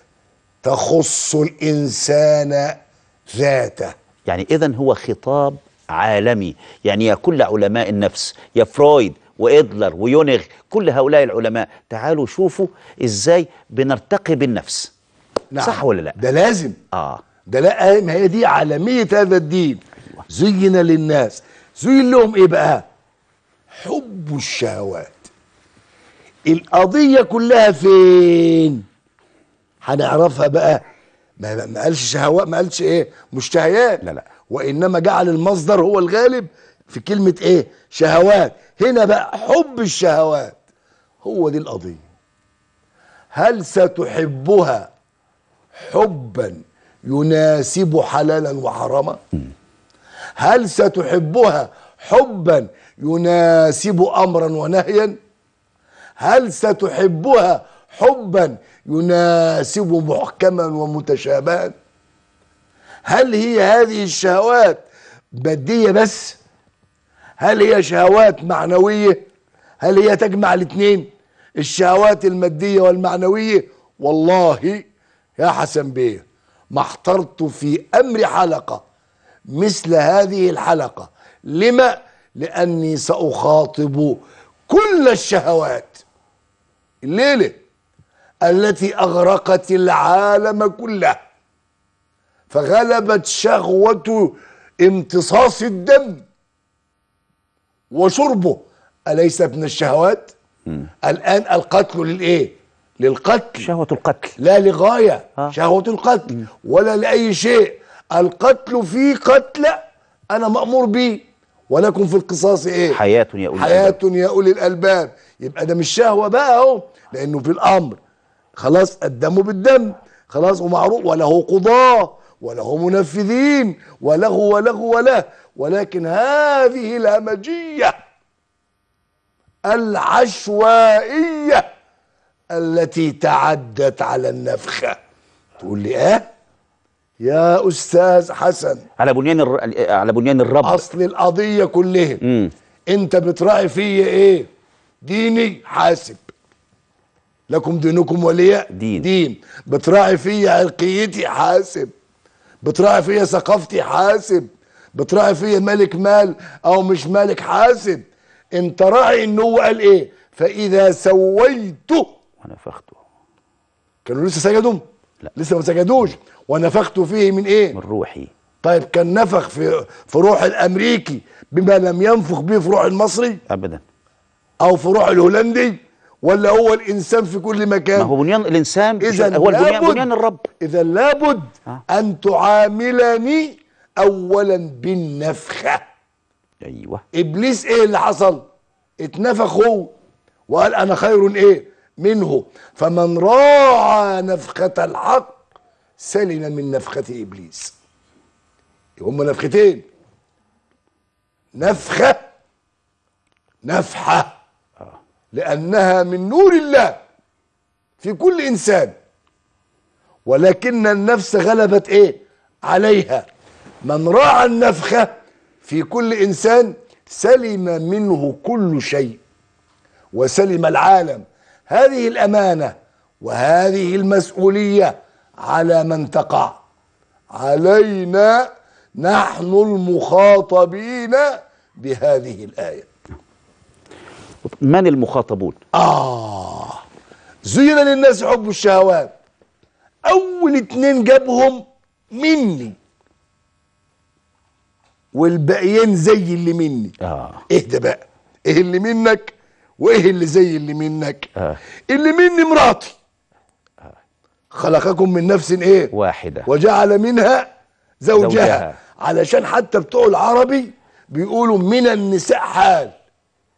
تخص الإنسان ذاته يعني اذا هو خطاب عالمي يعني يا كل علماء النفس يا فرويد وإدلر ويونغ كل هؤلاء العلماء تعالوا شوفوا ازاي بنرتقي بالنفس نعم. صح ولا لا ده لازم اه ده لا ما هي دي عالمية هذا الدين زين للناس زين لهم ايه بقى حب الشهوات القضية كلها فين هنعرفها بقى ما, ما قالش شهوات ما قالش ايه مشتهيات لا، لا. وانما جعل المصدر هو الغالب في كلمة ايه شهوات هنا بقى حب الشهوات هو دي القضية هل ستحبها حبا يناسب حلالا وحراما هل ستحبها حبا يناسب امرا ونهيا هل ستحبها حبا يناسب محكما ومتشابها هل هي هذه الشهوات ماديه بس هل هي شهوات معنويه هل هي تجمع الاثنين الشهوات الماديه والمعنويه والله يا حسن بيه ما احترت في امر حلقه مثل هذه الحلقه لما لاني ساخاطب كل الشهوات الليله التي اغرقت العالم كله فغلبت شهوه امتصاص الدم وشربه اليس من الشهوات الان القتل للايه للقتل شهوة القتل لا لغاية آه. شهوة القتل ولا لأي شيء القتل فيه قتل أنا مأمور به ولكم في القصاص إيه حياة يا أولي حياة الألباب. يا أولي الألباب يبقى ده مش شهوة بقى أهو لأنه في الأمر خلاص الدم بالدم خلاص ومعروف وله قضاة وله منفذين وله وله وله ولكن هذه الهمجية العشوائية التي تعدت على النفخة تقول لي اه يا أستاذ حسن على بنيان الر... على بنيان الرب أصل القضية كلها مم. أنت بتراعي فيا إيه ديني حاسب لكم دينكم ولي دين. دين بتراعي فيا عرقيتي حاسب بتراعي فيا ثقافتي حاسب بتراعي فيا ملك مال او مش مالك حاسب انت راعي ان هو قال ايه فاذا سويته ونفخته كانوا لسه سجدوا لا. لسه ما سجدوش ونفخت فيه من ايه من روحي طيب كان نفخ في في روح الامريكي بما لم ينفخ به في روح المصري ابدا او في روح الهولندي ولا هو الانسان في كل مكان ما هو بنيان الانسان مش- إذا هو البنيان لابد- بنيان الرب اذا لابد آه. ان تعاملني اولا بالنفخه ايوه ابليس ايه اللي حصل اتنفخ هو وقال انا خير ايه منه فمن راعى نفخه الحق سلم من نفخه ابليس هم نفختين نفخه نفحه لانها من نور الله في كل انسان ولكن النفس غلبت ايه عليها من راعى النفخه في كل انسان سلم منه كل شيء وسلم العالم هذه الامانه وهذه المسؤوليه على من تقع علينا نحن المخاطبين بهذه الايه من المخاطبون آه زين للناس حب الشهوات أول اتنين جابهم مني والباقيين زي اللي مني اه ايه ده بقى ايه اللي منك وايه اللي زي اللي منك آه. اللي مني مراتي خلقكم من نفس ايه واحدة وجعل منها زوجها, زوجها. علشان حتى بتوع العربي بيقولوا من النساء حال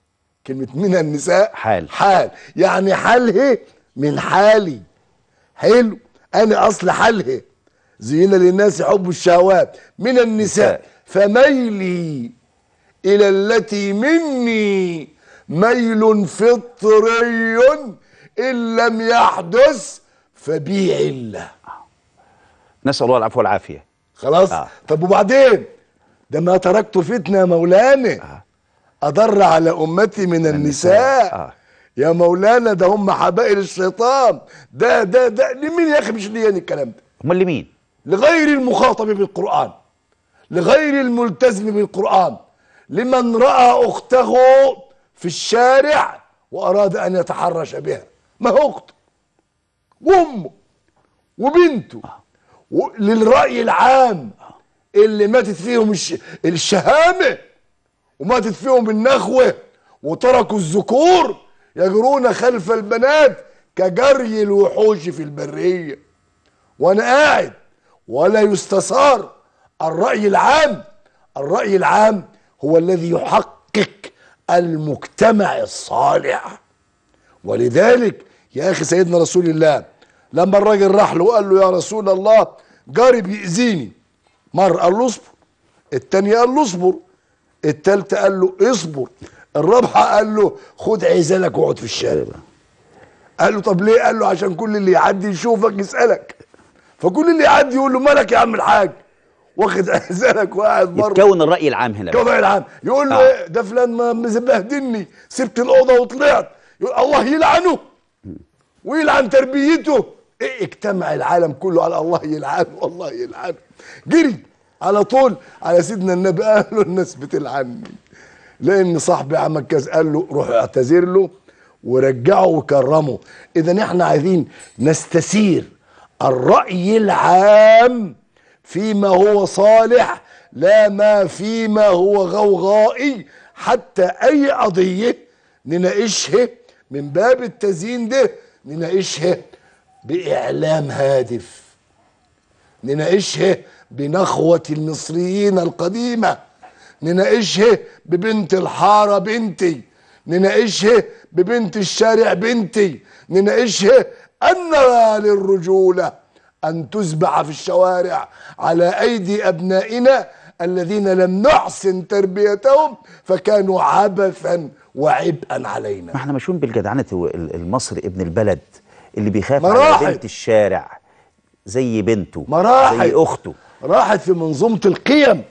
كلمة من النساء حال. حال يعني حاله من حالي حلو أنا أصل حاله زين للناس حب الشهوات من النساء فميلي إلى التي مني ميل فطري إن لم يحدث فبي علة نسال الله العفو والعافيه خلاص آه. طب وبعدين ده ما تركت فتنة يا مولانا أضر على أمتي من النساء آه. يا مولانا ده هم حبائل الشيطان ده ده ده لمين يا أخي مش لياني الكلام ده امال لمين لغير المخاطب بالقرآن لغير الملتزم بالقرآن لمن رأى أخته في الشارع وأراد أن يتحرش بها ما هو أخته وأمه وبنته و- للرأي العام اللي ماتت فيهم الش... الشهامة وماتت فيهم النخوة وتركوا الذكور يجرون خلف البنات كجري الوحوش في البرية وانا قاعد ولا يستثار الرأي العام الرأي العام هو الذي يحقق المجتمع الصالح ولذلك يا اخي سيدنا رسول الله لما الراجل راح له وقال له يا رسول الله جاري بيأذيني مر قال له اصبر التاني قال له اصبر التالتة قال له اصبر الرابعة قال له خد عزلك واقعد في الشارع قال له طب ليه قال له عشان كل اللي يعدي يشوفك يسألك فكل اللي يعدي يقول له مالك يا عم الحاج واخد عزلك وقاعد بره يتكون الراي العام هنا بقى. كوضع العام يقول له آه. إيه ده فلان ما مبهدلني سبت الاوضه وطلعت يقول الله يلعنه ويلعن تربيته إيه اجتمع العالم كله على الله يلعنه والله يلعنه جري على طول على سيدنا النبي قال له الناس بتلعني لان صاحبي عمل كذا قال له روح اعتذر له ورجعه وكرمه اذا احنا عايزين نستثير الراي العام فيما هو صالح لا ما فيما هو غوغائي حتى اي قضيه نناقشها من باب التزيين ده نناقشها باعلام هادف نناقشها بنخوه المصريين القديمه نناقشها ببنت الحاره بنتي نناقشها ببنت الشارع بنتي نناقشها ان للرجوله ان تذبح في الشوارع على ايدي ابنائنا الذين لم نحسن تربيتهم فكانوا عبثا وعبئا علينا ما احنا مشهورين بالجدعنه ال- المصري ابن البلد اللي بيخاف مراحل. على بنت الشارع زي بنته مراحل. زي اخته راحت في منظومه القيم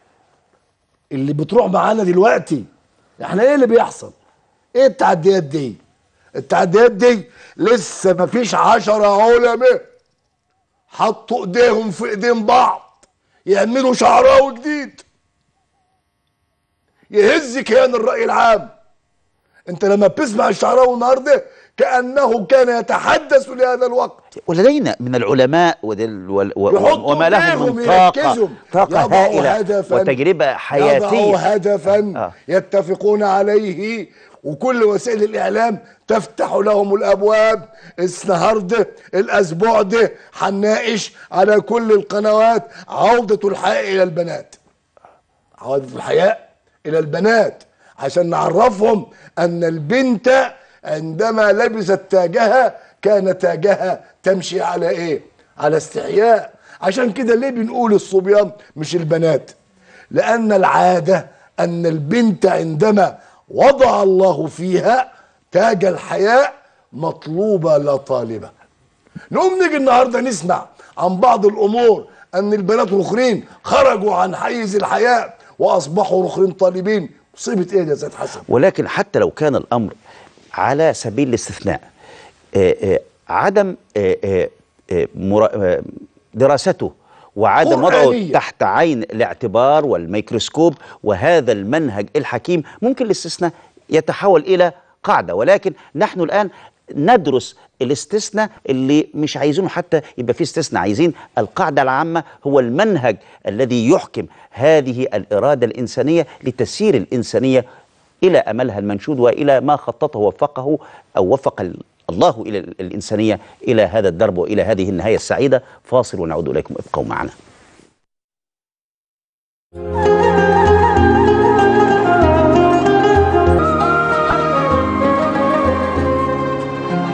اللي بتروح معانا دلوقتي احنا ايه اللي بيحصل ايه التعديات دي التعديات دي لسه مفيش عشرة علماء حطوا ايديهم في ايدين بعض يعملوا شعراوي جديد يهز كيان الرأي العام انت لما بتسمع الشعراوي النهارده كأنه كان يتحدث لهذا الوقت ولدينا من العلماء ودل وال- و- يحطوا وما لهم ايديهم من طاقه يركزوا طاقه يضعوا هائله هدفاً وتجربه حياتيه يضعوا هدفا آه. يتفقون عليه وكل وسائل الاعلام تفتح لهم الابواب النهارده الاسبوع ده هنناقش على كل القنوات عوده الحياء الى البنات عوده الحياء الى البنات عشان نعرفهم ان البنت عندما لبست تاجها كان تاجها تمشي على ايه على استحياء عشان كده ليه بنقول الصبيان مش البنات لان العاده ان البنت عندما وضع الله فيها تاج الحياء مطلوبه لا طالبه نقوم نيجي النهارده نسمع عن بعض الامور ان البنات الاخرين خرجوا عن حيز الحياء واصبحوا الاخرين طالبين مصيبه ايه يا سيد حسن ولكن حتى لو كان الامر على سبيل الاستثناء آه، آه، عدم آه، آه، آه، مرا- آه، دراسته وعدم وضعه قرآنية. تحت عين الاعتبار والميكروسكوب وهذا المنهج الحكيم ممكن الاستثناء يتحول الى قاعده ولكن نحن الان ندرس الاستثناء اللي مش عايزينه حتى يبقى فيه استثناء عايزين القاعده العامه هو المنهج الذي يحكم هذه الاراده الانسانيه لتسيير الانسانيه الى املها المنشود والى ما خططه ووفقه او وفق ال- الله الى ال- الانسانيه الى هذا الدرب والى هذه النهايه السعيده فاصل ونعود اليكم ابقوا معنا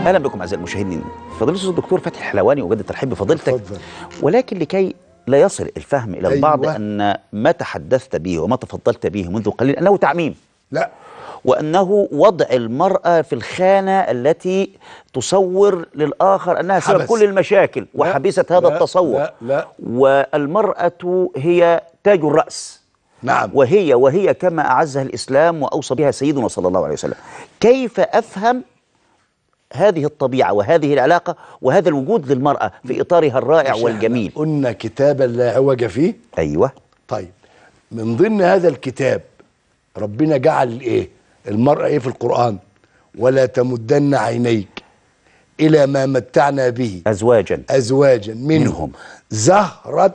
اهلا بكم اعزائي المشاهدين فضيله الدكتور فتحي الحلواني وجد الترحيب بفضيلتك اتفضل. ولكن لكي لا يصل الفهم الى البعض أيوة. ان ما تحدثت به وما تفضلت به منذ قليل انه تعميم لا وانه وضع المراه في الخانه التي تصور للاخر انها سبب حبس. كل المشاكل وحبيسه هذا لا، التصور لا، لا. والمراه هي تاج الراس نعم وهي وهي كما أعزها الإسلام وأوصى بها سيدنا صلى الله عليه وسلم كيف أفهم هذه الطبيعة وهذه العلاقة وهذا الوجود للمرأة في إطارها الرائع مش والجميل إحنا قلنا كتابا لا عوج فيه أيوة طيب من ضمن هذا الكتاب ربنا جعل ايه المرأة ايه في القرآن ولا تمدن عينيك إلى ما متعنا به أزواجا أزواجا منهم, منهم. زهرة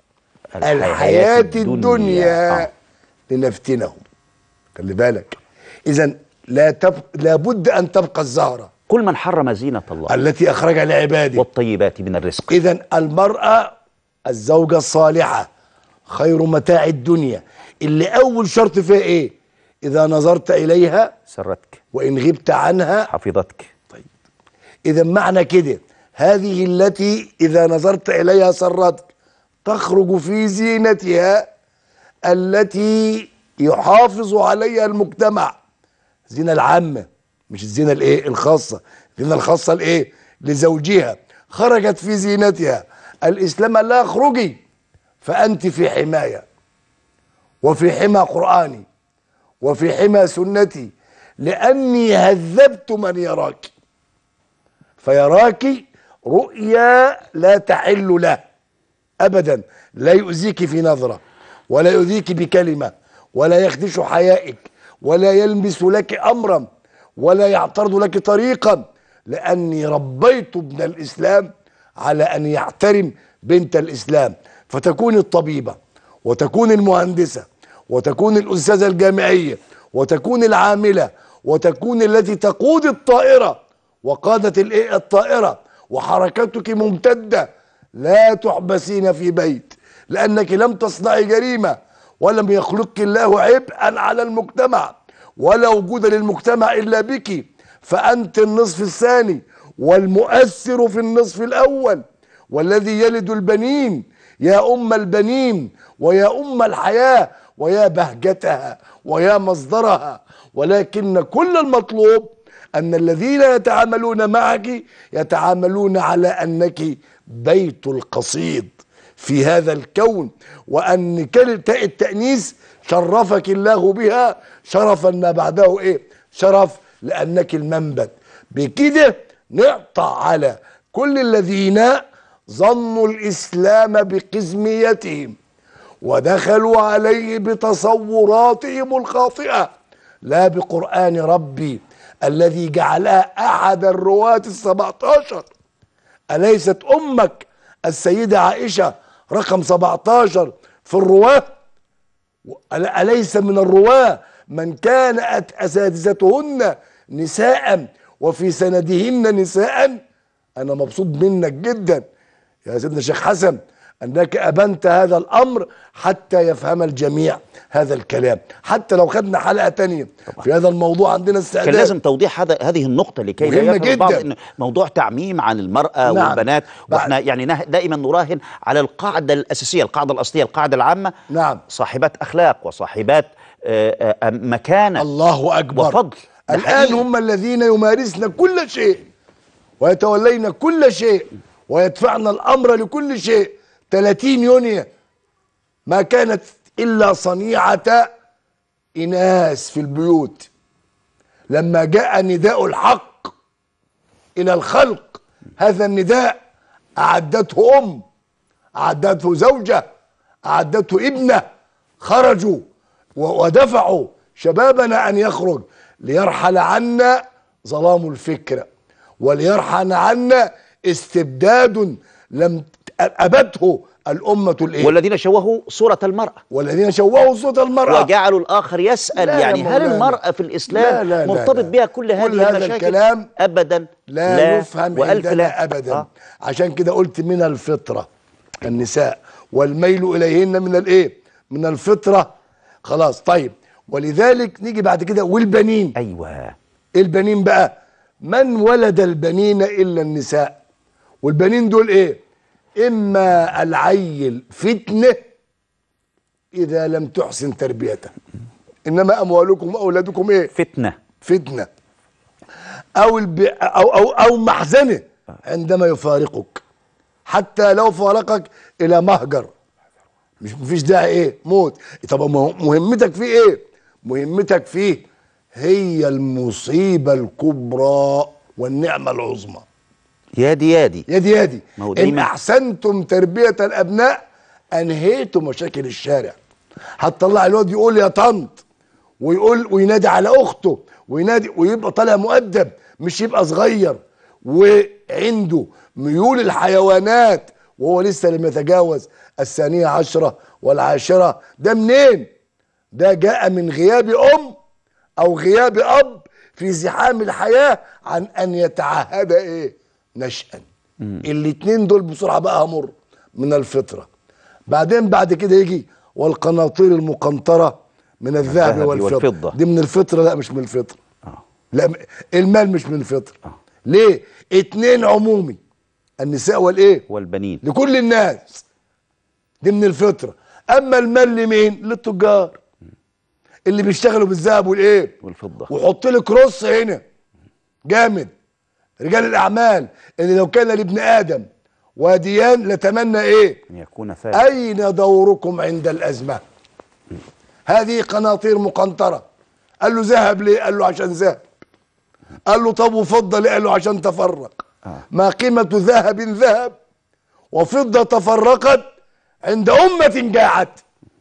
الحياة الدنيا آه. لنفتنهم خلي بالك إذا لا تب... لابد أن تبقى الزهرة كل من حرم زينة الله التي أخرجها لعباده والطيبات من الرزق إذا المرأة الزوجة الصالحة خير متاع الدنيا اللي أول شرط فيها إيه؟ إذا نظرت إليها سرتك وإن غبت عنها حفظتك إذا معنى كده هذه التي إذا نظرت إليها سرتك تخرج في زينتها التي يحافظ عليها المجتمع الزينة العامة مش الزينة الايه الخاصة الزينة الخاصة الايه لزوجها خرجت في زينتها الإسلام قال لها اخرجي فأنت في حماية وفي حمى قرآني وفي حمى سنتي لأني هذبت من يراك فيراك رؤيا لا تحل له ابدا لا يؤذيك في نظره ولا يؤذيك بكلمه ولا يخدش حيائك ولا يلمس لك امرا ولا يعترض لك طريقا لاني ربيت ابن الاسلام على ان يحترم بنت الاسلام فتكون الطبيبه وتكون المهندسه وتكون الاستاذه الجامعيه وتكون العامله وتكون التي تقود الطائره وقادت الايه الطائره وحركتك ممتده لا تحبسين في بيت لانك لم تصنعي جريمه ولم يخلقك الله عبئا على المجتمع ولا وجود للمجتمع الا بك فانت النصف الثاني والمؤثر في النصف الاول والذي يلد البنين يا ام البنين ويا ام الحياه ويا بهجتها ويا مصدرها ولكن كل المطلوب ان الذين يتعاملون معك يتعاملون على انك بيت القصيد في هذا الكون وان كلمه تاء التانيث شرفك الله بها شرفا ما بعده ايه شرف لانك المنبت بكده نقطع على كل الذين ظنوا الاسلام بقزميتهم ودخلوا عليه بتصوراتهم الخاطئه لا بقران ربي الذي جعلها احد الرواه السبعة عشر اليست امك السيده عائشه رقم 17 في الرواه أليس من الرواه من كانت أساتذتهن نساء وفي سندهن نساء أنا مبسوط منك جدا يا سيدنا الشيخ حسن أنك أبنت هذا الأمر حتى يفهم الجميع هذا الكلام حتى لو خدنا حلقة تانية في هذا الموضوع عندنا استعداد كان لازم توضيح هذا هذه النقطة لكي لا مهمة يفهم البعض جداً. ان موضوع تعميم عن المرأة نعم. والبنات بعد- واحنا يعني نه- دائما نراهن على القاعدة الأساسية القاعدة الأصلية القاعدة العامة نعم. صاحبات أخلاق وصاحبات آه، آه، مكانة الله أكبر وفضل ده الآن حقيقي. هم الذين يمارسن كل شيء ويتولين كل شيء ويدفعن الأمر لكل شيء 30 يونيو ما كانت إلا صنيعة إناس في البيوت لما جاء نداء الحق إلى الخلق هذا النداء أعدته أم أعدته زوجة أعدته ابنة خرجوا و- ودفعوا شبابنا أن يخرج ليرحل عنا ظلام الفكر وليرحل عنا استبداد لم أبته الأمة الإيه والذين شوهوا صورة المرأة والذين شوهوا صوت المرأة وجعلوا الآخر يسأل لا يا يعني هل مولانا. المرأة في الإسلام لا لا لا مرتبط لا. بها كل هذه كل هذا المشاكل الكلام أبدا لا, لا يفهم وألف عندنا لا ابدا آه. آه. عشان كده قلت من الفطره النساء والميل اليهن من الايه من الفطره خلاص طيب ولذلك نيجي بعد كده والبنين أيوه البنين بقى من ولد البنين الا النساء والبنين دول ايه اما العيل فتنه اذا لم تحسن تربيته انما اموالكم واولادكم ايه فتنه فتنه او الب... او او او محزنه عندما يفارقك حتى لو فارقك الى مهجر مش مفيش داعي ايه موت طب مه- مهمتك فيه ايه مهمتك فيه هي المصيبه الكبرى والنعمه العظمى يا دي يا دي يا دي يا دي ما هو ان دايما- احسنتم تربيه الابناء انهيتم مشاكل الشارع هتطلع الواد يقول يا طنط ويقول وينادي على اخته وينادي ويبقى طالع مؤدب مش يبقى صغير وعنده ميول الحيوانات وهو لسه لم يتجاوز الثانية عشرة والعاشرة ده منين ده جاء من غياب أم أو غياب أب في زحام الحياة عن أن يتعهد إيه نشأ الاتنين دول بسرعة بقى همر من الفطرة بعدين بعد كده يجي والقناطير المقنطرة من الذهب الذهب والفضة. والفضة. دي من الفطرة لا مش من الفطرة آه. لا م- المال مش من الفطرة ليه اتنين عمومي النساء والايه والبنين لكل الناس دي من الفطرة اما المال لمين للتجار اللي بيشتغلوا بالذهب والايه والفضه وحط لي كروس هنا جامد رجال الاعمال اللي لو كان لابن ادم وديان لتمنى ايه ان يكون ثابت اين دوركم عند الازمه هذه قناطير مقنطره قال له ذهب ليه قال له عشان ذهب قال له طب وفضه ليه قال له عشان تفرق آه. ما قيمه ذهب ذهب وفضه تفرقت عند امه جاعت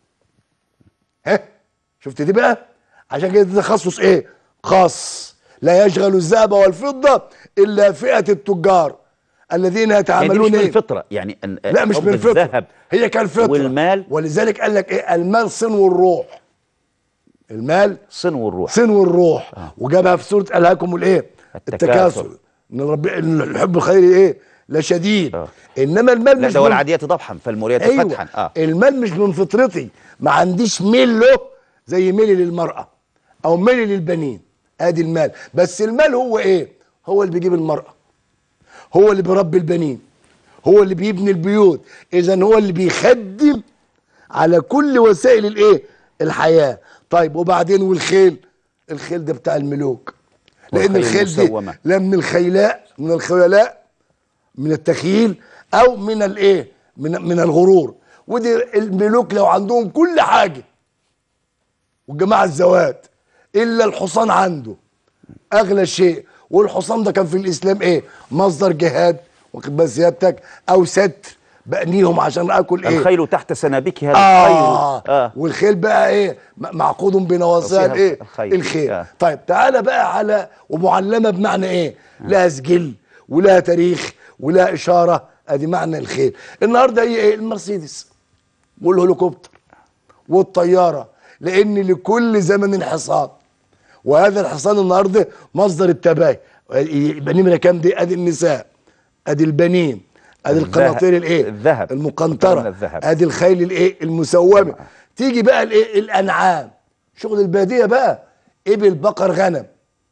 ها شفت دي بقى عشان كده ده تخصص ايه خاص لا يشغل الذهب والفضه الا فئه التجار الذين يعني دي مش يتعاملون من ايه الفطره يعني أن لا مش حب من الفطره الذهب هي كالفطره والمال ولذلك قال لك ايه المال صنو الروح المال صنو الروح صنو الروح وجابها في سوره الهاكم الايه التكاثر. التكاثر ان ربي إن الحب الخير ايه لشديد آه. انما المال لا مش ده من- والعاديات ضبحا فالموريات ايوه فتحا اه المال مش من فطرتي ما عنديش ميل له زي ميلي للمراه او ميلي للبنين ادي المال بس المال هو ايه هو اللي بيجيب المراه هو اللي بيربي البنين هو اللي بيبني البيوت اذا هو اللي بيخدم على كل وسائل الايه الحياه طيب وبعدين والخيل الخيل ده بتاع الملوك لان والخيل الخيل دي المسومة. لا من الخيلاء من الخيلاء من التخيل او من الايه من من الغرور ودي الملوك لو عندهم كل حاجه والجماعه الزوات الا الحصان عنده اغلى شيء والحصان ده كان في الاسلام ايه مصدر جهاد واخد بال سيادتك او ستر بأنيهم عشان اكل ايه الخيل تحت سنابكها آه, الخير آه والخيل بقى ايه م- معقود بنواصيها وفيها الايه الخيل. الخيل آه. طيب تعالى بقى على ومعلمه بمعنى ايه لها سجل ولها تاريخ ولها اشاره ادي معنى الخيل النهارده هي ايه المرسيدس والهليكوبتر والطياره لان لكل زمن حصان وهذا الحصان النهارده مصدر التباهي يبقى نمره كام دي ادي النساء ادي البنين ادي الذهب- القناطير الايه الذهب. من المقنطره الذهب. ادي الخيل الايه المسومه تيجي بقى الايه الانعام شغل الباديه بقى ابل بقر غنم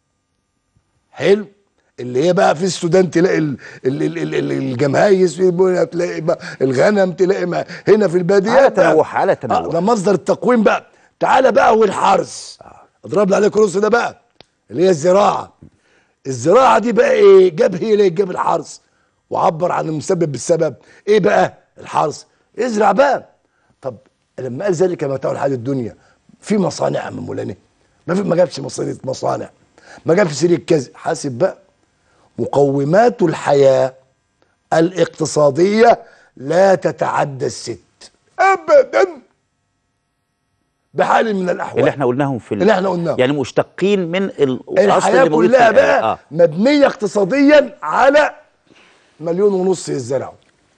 حلو اللي هي بقى في السودان تلاقي ال- ال- ال- ال- ال- الجمايس في بقى تلاقي بقى الغنم تلاقي ما هنا في الباديه على بقى- تنوع، على تنوع. آه، ده مصدر التقويم بقى تعالى بقى والحرث اضرب لي عليه كروس ده بقى اللي هي الزراعه الزراعه دي بقى ايه جاب هي ليه جاب الحرث وعبر عن المسبب بالسبب ايه بقى الحرث ازرع بقى طب لما قال ذلك متاع الحياه الدنيا في مصانع من مولانا ما في ما جابش مصانع مصانع ما جابش سيرة كذا حاسب بقى مقومات الحياه الاقتصاديه لا تتعدى الست ابدا بحال من الاحوال اللي احنا قلناهم في ال- اللي احنا قلناهم. يعني مشتقين من ال- الأصل الحياه اللي موجود في كلها الآية. بقى آه. مبنيه اقتصاديا على مليون ونص يزرعوا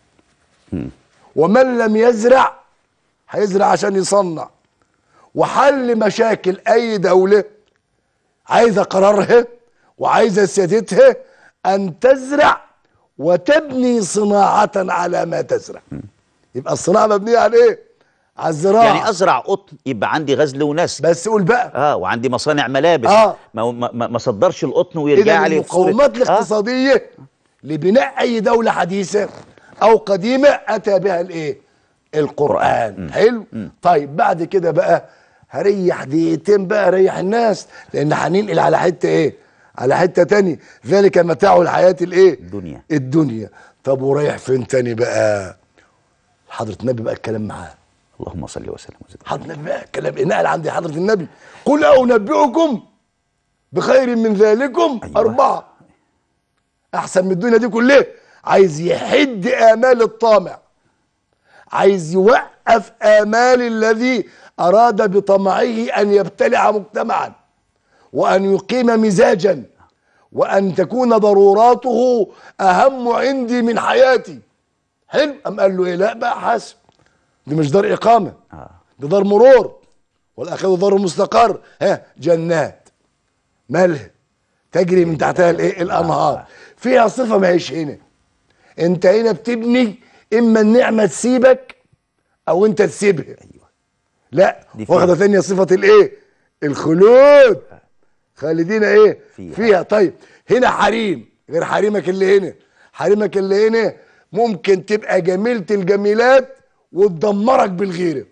ومن لم يزرع هيزرع عشان يصنع وحل مشاكل اي دوله عايزه قرارها وعايزه سيادتها ان تزرع وتبني صناعه على ما تزرع يبقى الصناعه مبنيه على ايه على الزراعه يعني ازرع قطن يبقى عندي غزل ونسج بس قول بقى اه وعندي مصانع ملابس آه. ما ما ما ما صدرش القطن اذا ويرجع لي في صورة- المقومات آه. الاقتصاديه لبناء اي دوله حديثه او قديمه اتى بها الايه القران حلو طيب بعد كده بقى هريح دقيقتين بقى ريح الناس لان هننقل على حته ايه على حته تاني ذلك متاع الحياه الايه الدنيا. الدنيا طب ورايح فين تاني بقى حضره النبي بقى الكلام معاه اللهم صل وسلم وزد حضرة النبي بقى كلام نقل عندي حضرة النبي قل أنبئكم بخير من ذلكم أيوة. أيوة. أربعة أحسن من الدنيا دي كلها عايز يحد آمال الطامع عايز يوقف آمال الذي أراد بطمعه أن يبتلع مجتمعا وأن يقيم مزاجا وأن تكون ضروراته أهم عندي من حياتي حلو أم قال له إيه لا بقى حاسب دي مش دار إقامة آه. ده دار مرور والآخرة دار مستقر ها جنات مالها تجري من تحتها الايه الانهار فيها صفه ما هيش هنا انت هنا بتبني اما النعمه تسيبك او انت تسيبها ايوه لا دي فيها. واخده ثانيه صفه الايه الخلود خالدين ايه فيها. فيها طيب هنا حريم غير حريمك اللي هنا حريمك اللي هنا ممكن تبقى جميله الجميلات وتدمرك بالغيره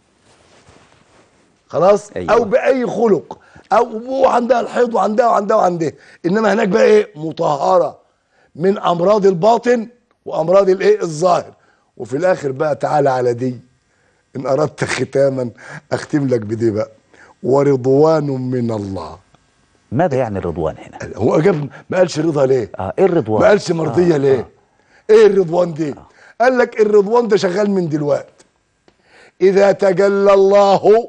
خلاص أيوة. او باي خلق او وعندها الحيض وعندها وعندها وعندها انما هناك بقى ايه مطهره من امراض الباطن وامراض الايه الظاهر وفي الاخر بقى تعالى على دي ان اردت ختاما اختم لك بدي بقى ورضوان من الله ماذا يعني الرضوان هنا هو جاب ما قالش رضا ليه اه ايه الرضوان ما قالش مرضيه آه. ليه ايه الرضوان دي قال لك الرضوان ده شغال من دلوقت اذا تجلى الله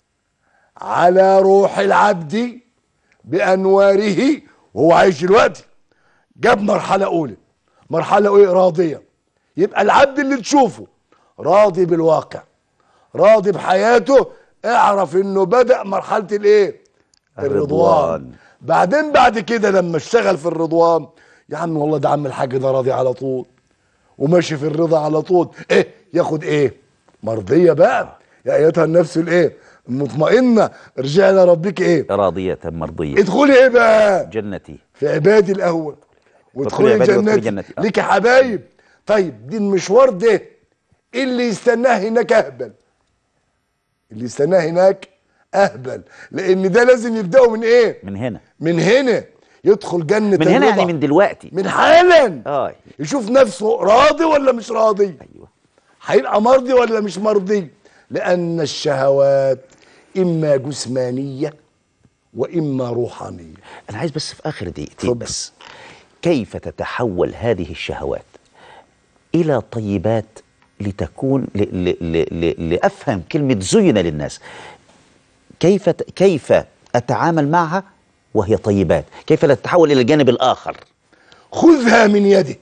على روح العبد بانواره وهو عايش دلوقتي جاب مرحله اولى مرحله ايه راضيه يبقى العبد اللي تشوفه راضي بالواقع راضي بحياته اعرف انه بدا مرحله الايه الرضوان. بعدين بعد كده لما اشتغل في الرضوان يا عم والله ده عم الحاج ده راضي على طول وماشي في الرضا على طول ايه ياخد ايه مرضيه بقى يا ايتها النفس الايه المطمئنه ارجعي الى ربك ايه راضية مرضية ادخلي ايه بقى جنتي في عبادي الاول وادخلي عبادي وادخلي جنتي جنتي. آه. ليك حبايب طيب دي المشوار ده إيه اللي يستناه هناك اهبل اللي يستناه هناك اهبل لان ده لازم يبداوا من ايه من هنا من هنا يدخل جنه من هنا الرضا. يعني من دلوقتي من حالا اه يشوف نفسه راضي ولا مش راضي ايوه هيبقى مرضي ولا مش مرضي لان الشهوات اما جسمانيه واما روحانيه انا عايز بس في اخر دقيقتين اتفضل. بس كيف تتحول هذه الشهوات الى طيبات لتكون ل ل ل ل لافهم كلمه زين للناس كيف ت- كيف اتعامل معها وهي طيبات كيف لا تتحول الى الجانب الاخر خذها من يده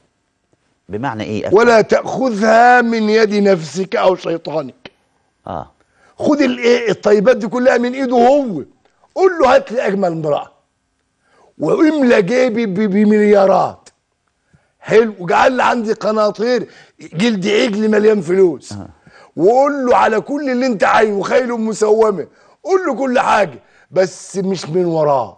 بمعنى ايه أفهم؟ ولا تاخذها من يد نفسك او شيطانك اه خد الايه الطيبات دي كلها من ايده هو قول له هات لي اجمل امراه واملى جيبي ب- بمليارات حلو وجعل لي عندي قناطير جلد عجل مليان فلوس وقول له على كل اللي انت عايزه وخيل مسومه قول له كل حاجه بس مش من وراه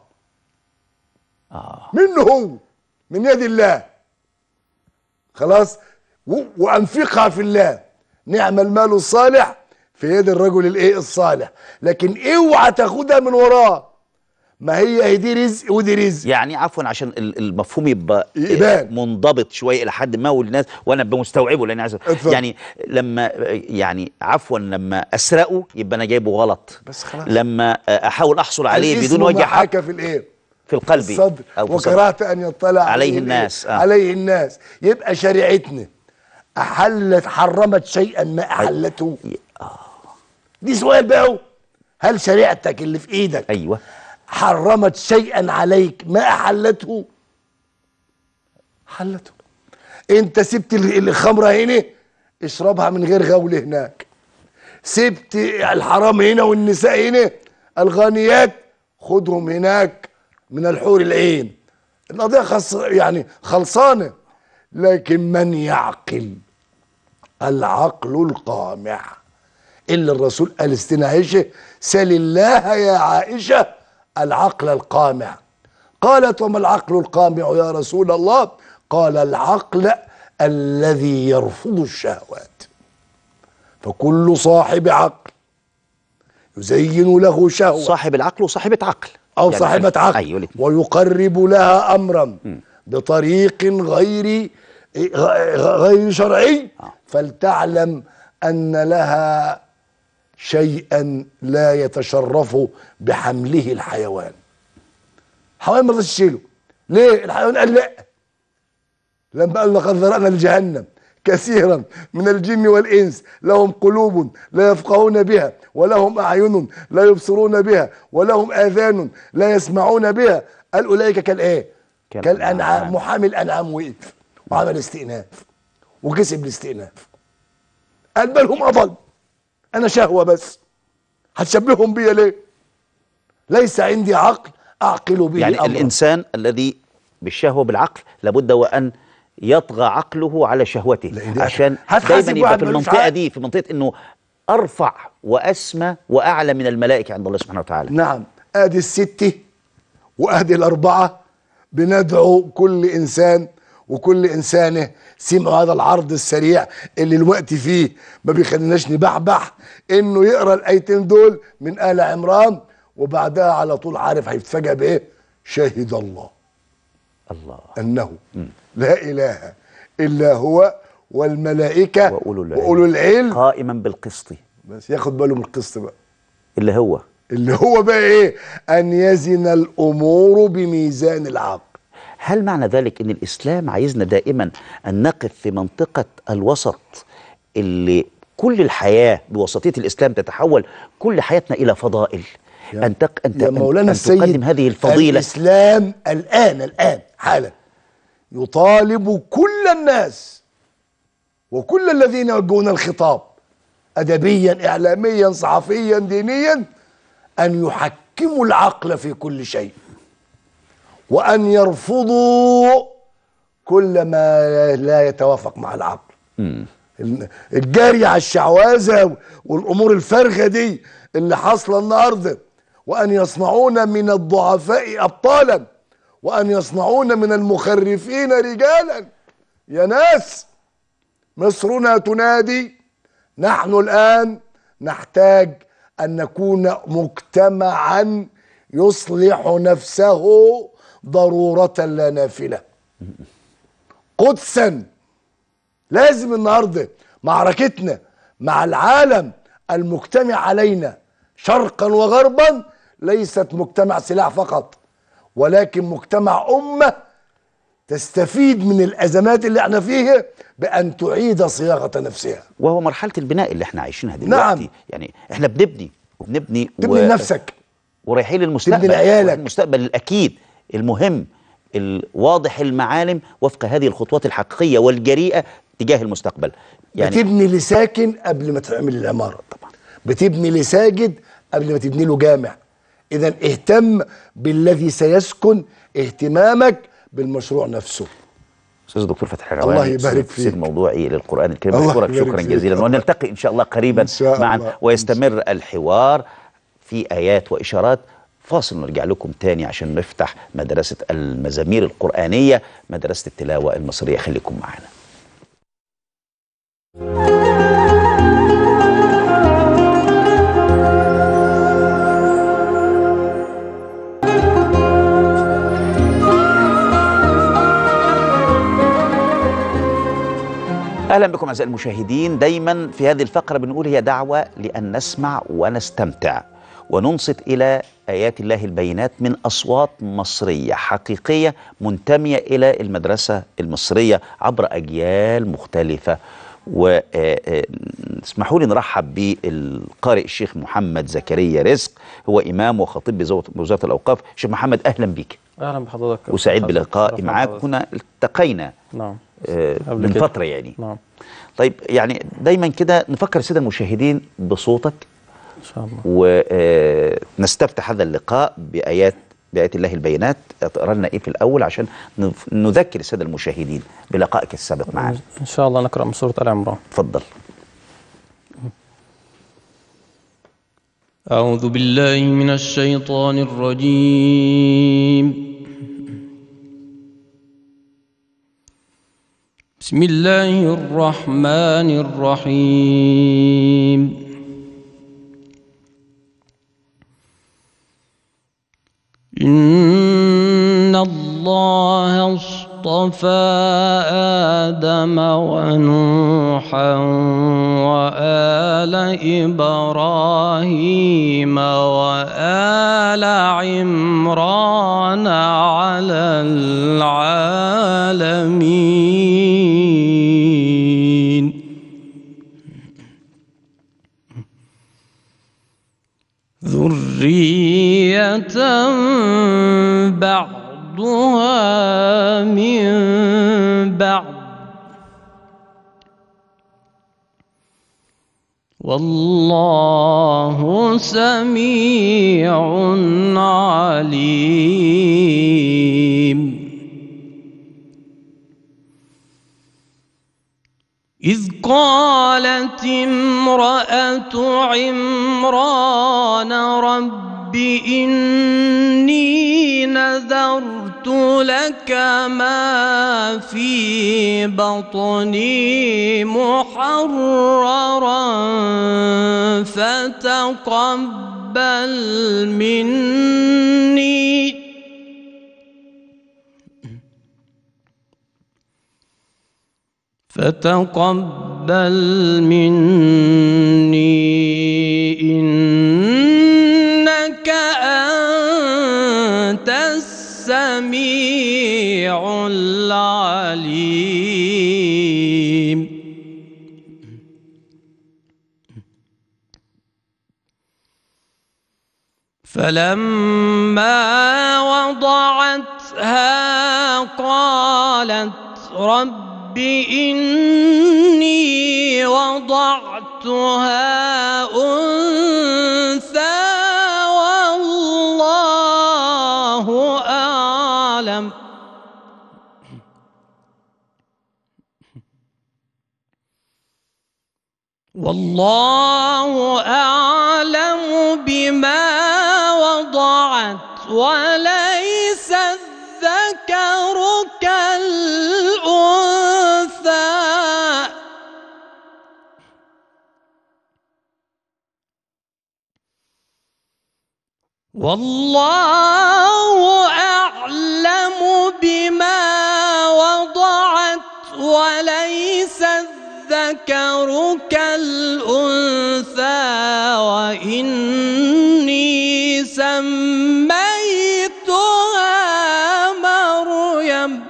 اه منه هو من يد الله خلاص و- وانفقها في الله نعم المال الصالح في يد الرجل الايه الصالح لكن اوعى تاخدها من وراه ما هي هي دي رزق ودي رزق يعني عفوا عشان ال- المفهوم يبقى يبان. منضبط شويه الى حد ما والناس وانا بمستوعبه لان عايز اتفضل. يعني لما يعني عفوا لما اسرقه يبقى انا جايبه غلط بس خلاص. لما احاول احصل عليه الاسم بدون وجه ما حق حكى في الايه في القلب الصدر أو في الصدر. وكرهت ان يطلع عليه الإيه؟ الناس، آه. عليه الناس يبقى شريعتنا احلت حرمت شيئا ما احلته دي سؤال بقى هو. هل شريعتك اللي في ايدك ايوه حرمت شيئا عليك ما احلته حلته انت سبت ال- الخمره هنا اشربها من غير غول هناك سبت الحرام هنا والنساء هنا الغانيات خدهم هناك من الحور العين القضيه خلص يعني خلصانه لكن من يعقل العقل القامع إلا الرسول قال استنا عائشة سل الله يا عائشة العقل القامع قالت وما العقل القامع يا رسول الله قال العقل الذي يرفض الشهوات فكل صاحب عقل يزين له شهوة صاحب العقل وصاحبة عقل أو يعني صاحبة عقل أيوة الاتنين. ويقرب لها أمرا بطريق غير غير شرعي فلتعلم أن لها شيئا لا يتشرف بحمله الحيوان حيوان ما رضاش يشيله ليه الحيوان قال لا لما قال لقد ذرأنا لجهنم كثيرا من الجن والإنس لهم قلوب لا يفقهون بها ولهم أعين لا يبصرون بها ولهم آذان لا يسمعون بها قال أولئك كالإيه كالأنعام. كالأنعام محامي الأنعام وقف وعمل استئناف وكسب الاستئناف قال بل هم أضل أنا شهوة بس هتشبههم بيا ليه ليس عندي عقل أعقل به يعني أمرا. الإنسان الذي بالشهوة بالعقل لابد وأن يطغى عقله على شهوته لأن دي عشان هتحاسب دايما يبقى واحد في ملوش المنطقة عقل. دي في منطقة انه ارفع واسمى واعلى من الملائكة عند الله سبحانه وتعالى نعم ادي الستة وادي الاربعة بندعو كل انسان وكل انسانه سمعوا هذا العرض السريع اللي الوقت فيه ما بيخليناش نبحبح انه يقرا الايتين دول من ال عمران وبعدها على طول عارف هيتفاجئ بايه شهد الله الله انه لا اله الا هو والملائكه وأولو العلم, واولو العلم قائما بالقسط بس ياخد باله من القسط بقى اللي هو اللي هو بقى ايه ان يزن الامور بميزان العقل هل معنى ذلك ان الاسلام عايزنا دائما ان نقف في منطقة الوسط اللي كل الحياة بوسطية الاسلام تتحول كل حياتنا الى فضائل يا- ان تق... ان, يا أن- مولانا أن السيد تقدم هذه الفضيلة الاسلام الان الان حالا يطالب كل الناس وكل الذين يوجهون الخطاب ادبيا اعلاميا صحفيا دينيا ان يحكموا العقل في كل شيء وان يرفضوا كل ما لا يتوافق مع العقل الجاري على الشعوذه والامور الفارغه دي اللي حاصله النهارده وان يصنعون من الضعفاء ابطالا وان يصنعون من المخرفين رجالا يا ناس مصرنا تنادي نحن الان نحتاج ان نكون مجتمعا يصلح نفسه ضروره لا نافله قدسا لازم النهارده معركتنا مع العالم المجتمع علينا شرقا وغربا ليست مجتمع سلاح فقط ولكن مجتمع امه تستفيد من الازمات اللي احنا فيها بان تعيد صياغه نفسها وهو مرحلة البناء اللي احنا عايشينها دلوقتي نعم. يعني احنا بنبني وبنبني تبني نفسك ورايحين للمستقبل تبني لعيالك. المستقبل الاكيد المهم الواضح المعالم وفق هذه الخطوات الحقيقيه والجريئه تجاه المستقبل يعني بتبني لساكن قبل ما تعمل العماره طبعا بتبني لساجد قبل ما تبني له جامع اذا اهتم بالذي سيسكن اهتمامك بالمشروع نفسه استاذ الدكتور فتحي الله الرواني يبارك تفسير فيك. موضوعي للقران الكريم الله اشكرك يبارك شكرا فيك. جزيلا ونلتقي ان شاء الله قريبا إن شاء معا الله. ويستمر الحوار في ايات واشارات فاصل نرجع لكم تاني عشان نفتح مدرسه المزامير القرانيه مدرسه التلاوه المصريه خليكم معنا اهلا بكم اعزائي المشاهدين دايما في هذه الفقره بنقول هي دعوه لان نسمع ونستمتع وننصت الى ايات الله البينات من اصوات مصريه حقيقيه منتميه الى المدرسه المصريه عبر اجيال مختلفه واسمحوا لي نرحب بالقارئ الشيخ محمد زكريا رزق هو امام وخطيب بزو- بوزاره الاوقاف شيخ محمد اهلا بك اهلا بحضرتك وسعيد حضرتك. بلقائي شرفنا معك بحضرتك. هنا التقينا نعم آه، قبل من كده. فتره يعني نعم طيب يعني دايما كده نفكر الساده المشاهدين بصوتك ان شاء الله ونستفتح هذا اللقاء بايات بايات الله البينات تقرا لنا ايه في الاول عشان نف- نذكر الساده المشاهدين بلقائك السابق معنا ان شاء الله نقرا من سوره ال عمران اتفضل أعوذ بالله من الشيطان الرجيم بسم الله الرحمن الرحيم إن الله اصطفى آدم ونوحا وآل إبراهيم وآل عمران على العالمين ذرية بعضها من بعض والله سميع عليم إذ قالت امرأة عمران رب إني نذرت لك ما في بطني محررا فتقبل مني فتقبل مني إنك أنت السميع العليم فلما وضعتها قالت رب إني وضعتها أنثى والله أعلم والله أعلم بما وضعت وليس الذكر كالأنثى والله أعلم بما وضعت وليس الذكر كالأنثى وإني سميتها مريم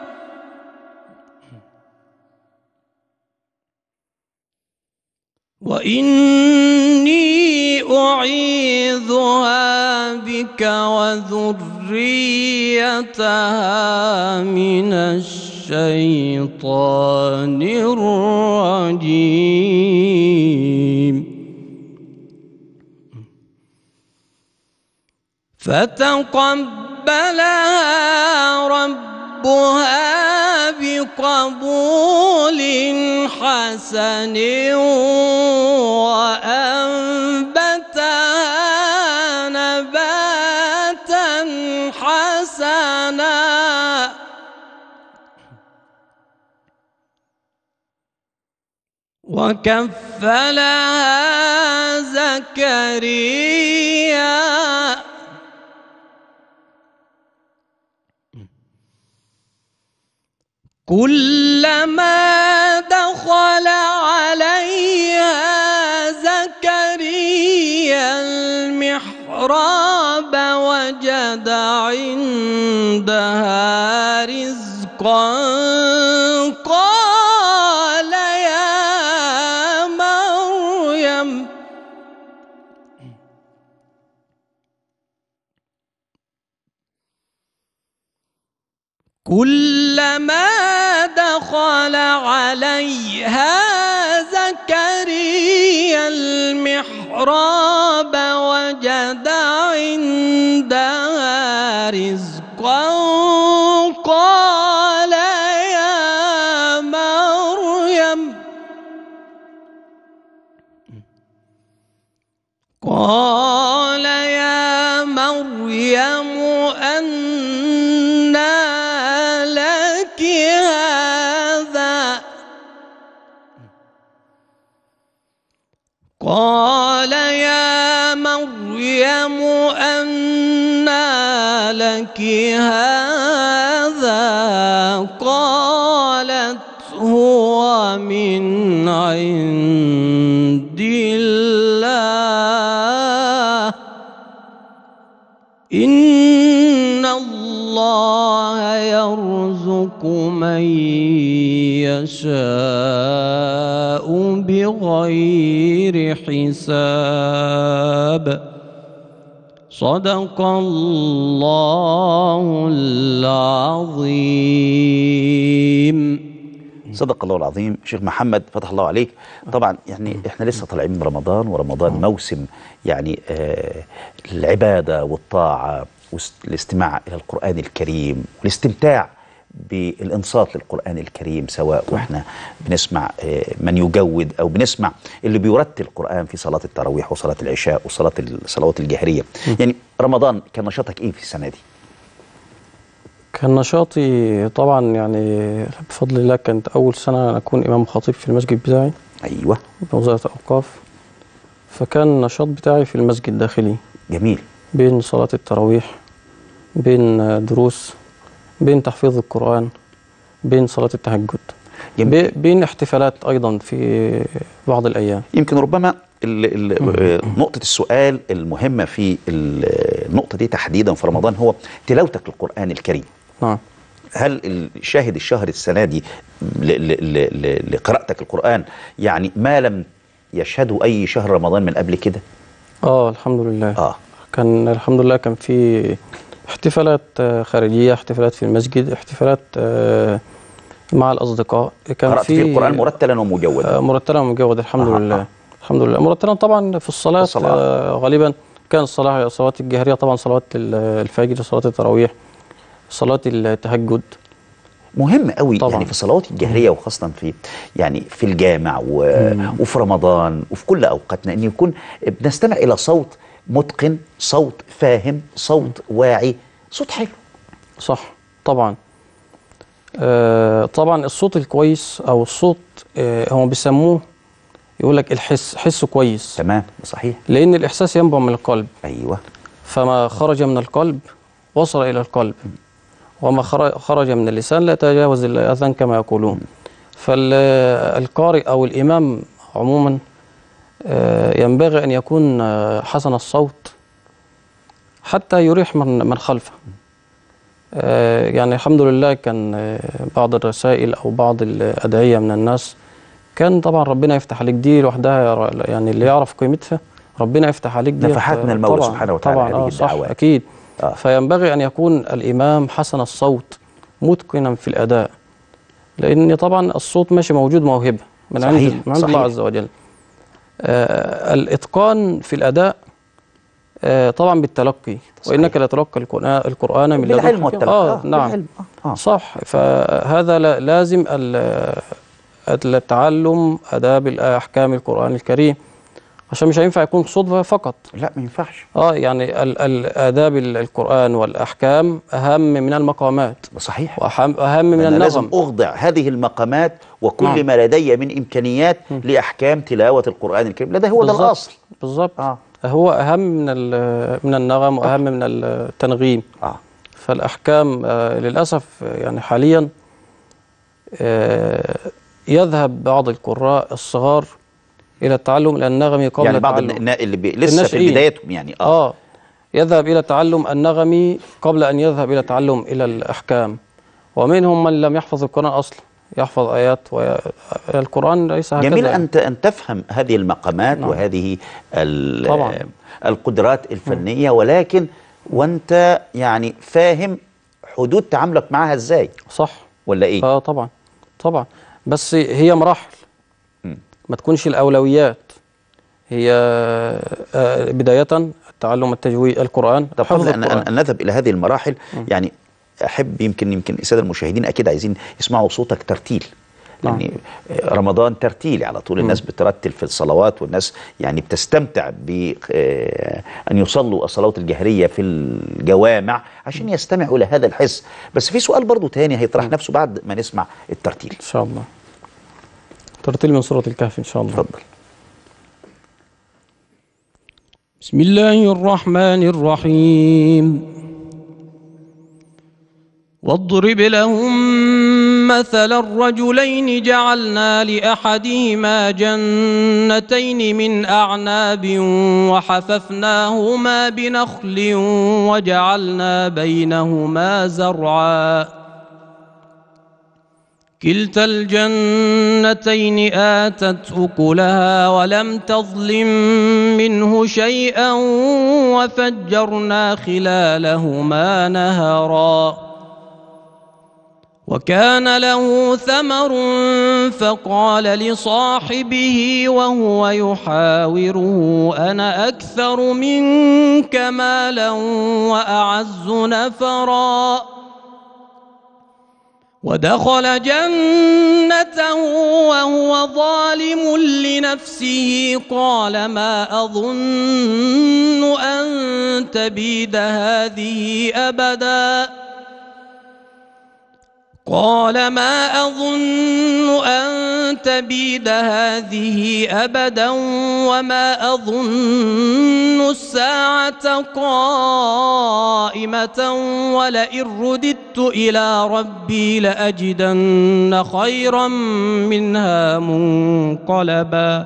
وإني أعيذها بك وذريتها من الشيطان الرجيم فتقبلها ربها بقبول حسن وأنبتها نباتا حسنا وكفلها زكريا كلما دخل عليها زكريا المحراب وجد عندها رزقا قال يا مريم كلما دخل عليها زكريا المحراب وجد عندها رزقا قال يا مريم قال مريم أنى لك هذا قال يا مريم أنى لك هذا قالت هو من عند الله إن الله يرزق من يشاء بغير حساب صدق الله العظيم صدق الله العظيم شيخ محمد فتح الله عليك طبعا يعني احنا لسه طالعين من رمضان ورمضان موسم يعني آه العباده والطاعه والاستماع الى القران الكريم والاستمتاع بالانصات للقران الكريم سواء واحنا بنسمع آه من يجود او بنسمع اللي بيرتل القران في صلاه التراويح وصلاه العشاء وصلاه الصلوات الجهريه يعني رمضان كان نشاطك ايه في السنه دي كان نشاطي طبعا يعني بفضل الله كانت أول سنة أكون إمام خطيب في المسجد بتاعي ايوه بوزارة الأوقاف فكان النشاط بتاعي في المسجد الداخلي جميل بين صلاة التراويح بين دروس بين تحفيظ القرآن بين صلاة التهجد جميل. بي- بين احتفالات أيضا في بعض الأيام يمكن ربما ال ال نقطة السؤال المهمة في ال- النقطة دي تحديدا في رمضان هو تلاوتك للقرآن الكريم نعم هل شاهد الشهر السنة دي ل- ل- ل- ل- لقراءتك القرآن يعني ما لم يشهده أي شهر رمضان من قبل كده اه الحمد لله آه كان الحمد لله كان في احتفالات آه، خارجية احتفالات في المسجد احتفالات آه، مع الأصدقاء كان قرأت في القرآن مرتلا ومجودا آه، مرتلا ومجودا الحمد آه، لله آه. الحمد لله مرتلا طبعا في الصلاة, في الصلاة. آه، غالبا كان الصلاة صلوات الجهرية طبعا صلوات ال- الفجر صلاة التراويح صلاة التهجد مهم قوي طبعاً. يعني في الصلوات الجهريه وخاصه في يعني في الجامع و... وفي رمضان وفي كل اوقاتنا ان يكون بنستمع الى صوت متقن صوت فاهم صوت واعي صوت حلو صح طبعا آه طبعا الصوت الكويس او الصوت آه هم بيسموه يقول لك الحس حس كويس تمام صحيح لان الاحساس ينبع من القلب ايوه فما خرج من القلب وصل الى القلب وما خر- خرج من اللسان لا يتجاوز الاذان كما يقولون فالقارئ او الامام عموما آه، ينبغي ان يكون آه، حسن الصوت حتى يريح من من خلفه آه، يعني الحمد لله كان آه، بعض الرسائل او بعض الادعيه من الناس كان طبعا ربنا يفتح عليك دي لوحدها يرى- يعني اللي يعرف قيمتها ربنا يفتح عليك دي نفحات من المولى سبحانه وتعالى طبعا هذه آه صح الدعوات. اكيد آه. آه. فينبغي ان يكون الامام حسن الصوت متقنا في الاداء لان طبعا الصوت ماشي موجود موهبه من صحيح، عند من عند الله صحيح. عز وجل آه الاتقان في الاداء آه طبعا بالتلقي صحيح. وانك لتلقى القرآن- القران من لدن بالعلم حكيم. والتلقي اه نعم بالعلم. آه. آه. صح فهذا لا- لازم ال- التعلم اداب احكام القران الكريم عشان مش هينفع يكون صدفه فقط لا ما ينفعش اه يعني ال- ال- آداب ال- القرآن والأحكام أهم من المقامات صحيح وأهم أهم من أنا لازم النغم أخضع هذه المقامات وكل نعم. ما لدي من إمكانيات لأحكام تلاوة القرآن الكريم لا ده هو ده بالظبط. الأصل بالظبط آه. هو أهم من ال- من النغم وأهم من التنغيم آه. فالأحكام آه، للأسف آه، يعني حاليا آه، يذهب بعض القراء الصغار إلى التعلم إلى النغم قبل يعني بعض التعلم النا- اللي بي... لسه في الناشئين. بدايتهم يعني آه. آه يذهب إلى تعلم النغمي قبل أن يذهب إلى تعلم إلى الأحكام ومنهم من لم يحفظ القرآن أصلا يحفظ آيات والقرآن ليس هكذا جميل أن ت- أن تفهم هذه المقامات نعم. وهذه ال- طبعاً. القدرات الفنية ولكن وأنت يعني فاهم حدود تعاملك معها إزاي صح ولا إيه؟ اه طبعا طبعا بس هي مراحل مم. ما تكونش الأولويات هي آه، بداية تعلم التجويد القرآن طب حفظ قبل أن, أن القرآن أن نذهب إلى هذه المراحل يعني أحب يمكن يمكن السادة المشاهدين أكيد عايزين يسمعوا صوتك ترتيل نعم. يعني رمضان ترتيلي على طول الناس بترتل في الصلوات والناس يعني بتستمتع ب آه، ان يصلوا الصلوات الجهريه في الجوامع عشان يستمعوا الى هذا الحس بس في سؤال برضو تاني هيطرح نفسه بعد ما نسمع الترتيل إن شاء الله ترتيل من سورة الكهف إن شاء الله اتفضل بسم الله الرحمن الرحيم واضرب لهم مثل الرجلين جعلنا لأحدهما جنتين من أعناب وحففناهما بنخل وجعلنا بينهما زرعا كلتا الجنتين آتت أكلها ولم تظلم منه شيئا وفجرنا خلالهما نهرا وكان له ثمر فقال لصاحبه وهو يحاوره أنا أكثر منك مالا وأعز نفرا ودخل جنته وهو ظالم لنفسه قال ما أظن أن تبيد هذه أبدا قال ما أظن أن تبيد هذه أبدا وما أظن الساعة قائمة ولئن رددت إلى ربي لأجدن خيرا منها منقلبا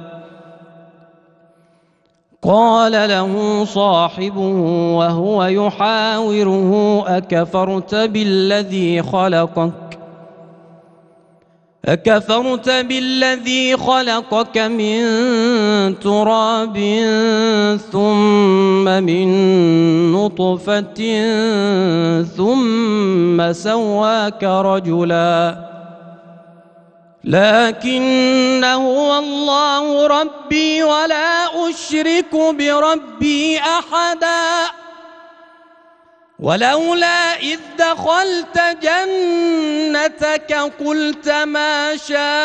قال له صاحبه وهو يحاوره أكفرت بالذي خلقك أكفرت بالذي خلقك من تراب ثم من نطفة ثم سواك رجلا لكن هو الله ربي ولا أشرك بربي أحدا ولولا إذ دخلت جنتك قلت ما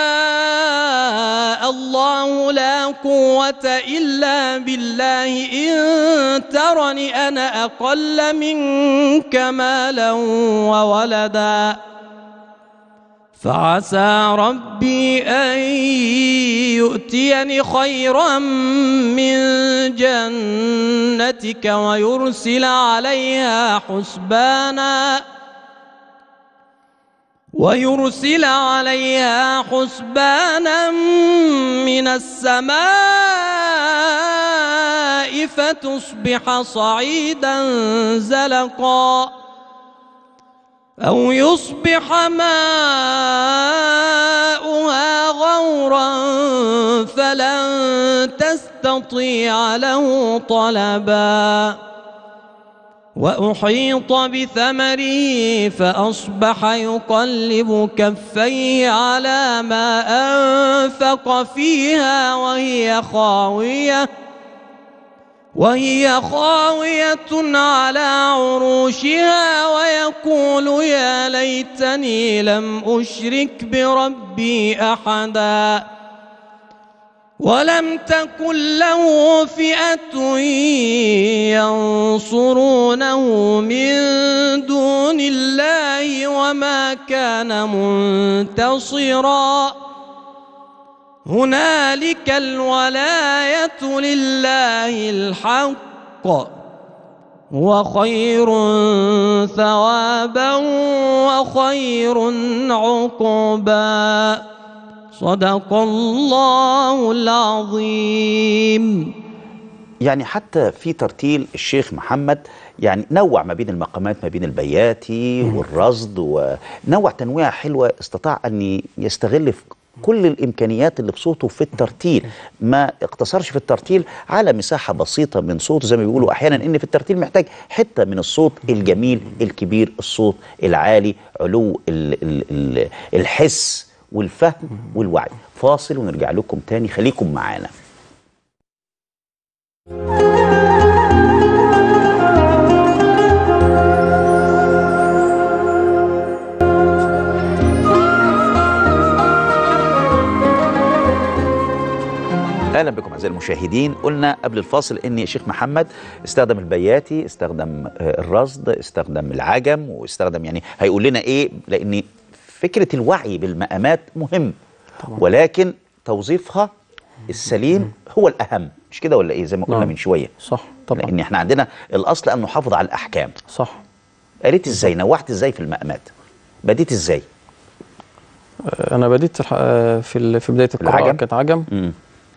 شاء الله لا قوة إلا بالله إن ترني أنا أقل منك مالا وولدا فعسى ربي أن يؤتيني خيرا من جنتك ويرسل عليها حسبانا ويرسل عليها حسبانا من السماء فتصبح صعيدا زلقا أو يصبح ماؤها غورا فلن تستطيع له طلبا وأحيط بثمره فأصبح يقلب كفيه على ما أنفق فيها وهي خاوية وهي خاوية على عروشها ويقول يا ليتني لم أشرك بربي أحدا ولم تكن له فئة ينصرونه من دون الله وما كان منتصراً هنالك الولاية لله الحق وخير ثوابا وخير عقبا صدق الله العظيم يعني حتى في ترتيل الشيخ محمد يعني نوع ما بين المقامات ما بين البياتي والرصد ونوع تنويع حلوة استطاع أن يستغل في كل الامكانيات اللي بصوته في الترتيل ما اقتصرش في الترتيل على مساحه بسيطه من صوته زي ما بيقولوا احيانا ان في الترتيل محتاج حته من الصوت الجميل الكبير الصوت العالي علو ال ال ال الحس والفهم والوعي فاصل ونرجع لكم تاني خليكم معانا اهلا بكم اعزائي المشاهدين قلنا قبل الفاصل ان الشيخ محمد استخدم البياتي استخدم آه، الرصد استخدم العجم واستخدم يعني هيقول لنا ايه لان فكره الوعي بالمقامات مهم ولكن توظيفها السليم هو الاهم مش كده ولا ايه زي ما قلنا نعم. من شويه صح طبعا لان احنا عندنا الاصل ان نحافظ على الاحكام صح قريت ازاي نوعت ازاي في المقامات بديت ازاي آه، انا بديت الح- آه، في ال- في بدايه القراءه العجم؟ كانت عجم مم.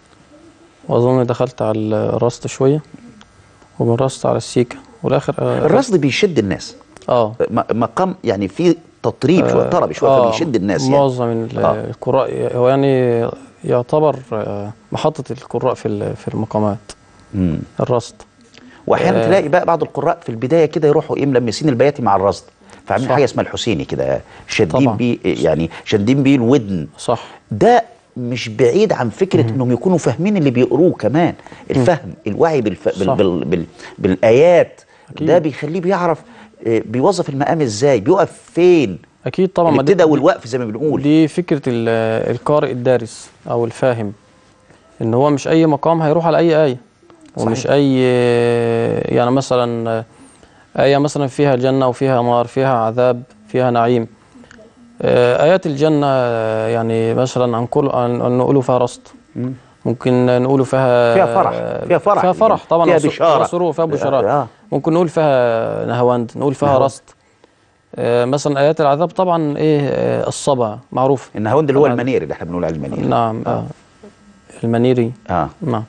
واظن دخلت على الرصد شويه ومن رصد على السيكه والاخر آه، الرصد بيشد الناس اه م- مقام يعني في تطريب شويه طرب شويه آه، فبيشد الناس يعني معظم ال- آه. القراء هو يعني يعتبر آه، محطه القراء في ال- في المقامات مم. الرصد واحيانا آه. تلاقي بقى بعض القراء في البدايه كده يروحوا ايه ملمسين البياتي مع الرصد فعاملين صح. حاجه اسمها الحسيني كده شادين طبعا. بيه يعني شادين بيه الودن صح ده مش بعيد عن فكره انهم يكونوا فاهمين اللي بيقروه كمان الفهم الوعي بالف... بال... صح. بال... بال... بالايات أكيد. ده بيخليه بيعرف آه، بيوظف المقام ازاي بيقف فين اكيد طبعا ما دي- الابتداء والوقف زي ما بنقول دي فكره ال- القارئ الدارس او الفاهم ان هو مش اي مقام هيروح على اي ايه ومش صحيح. اي يعني مثلا ايه مثلا فيها جنه وفيها نار فيها عذاب فيها نعيم آه، ايات الجنه آه، يعني مثلا هنقول هن- نقول فيها رصد ممكن نقول فيها فيها فرح فيها فرح فيها فرح طبعا فيها وسر- بشاره وسرور فيها بشارات آه. ممكن نقول فيها نهواند نقول فيها نهواند. رصد آه، مثلا ايات العذاب طبعا ايه آه، الصبا معروف النهاوند اللي هو طبعاً. المنير اللي احنا بنقول عليه المنير نعم آه. المنيري اه نعم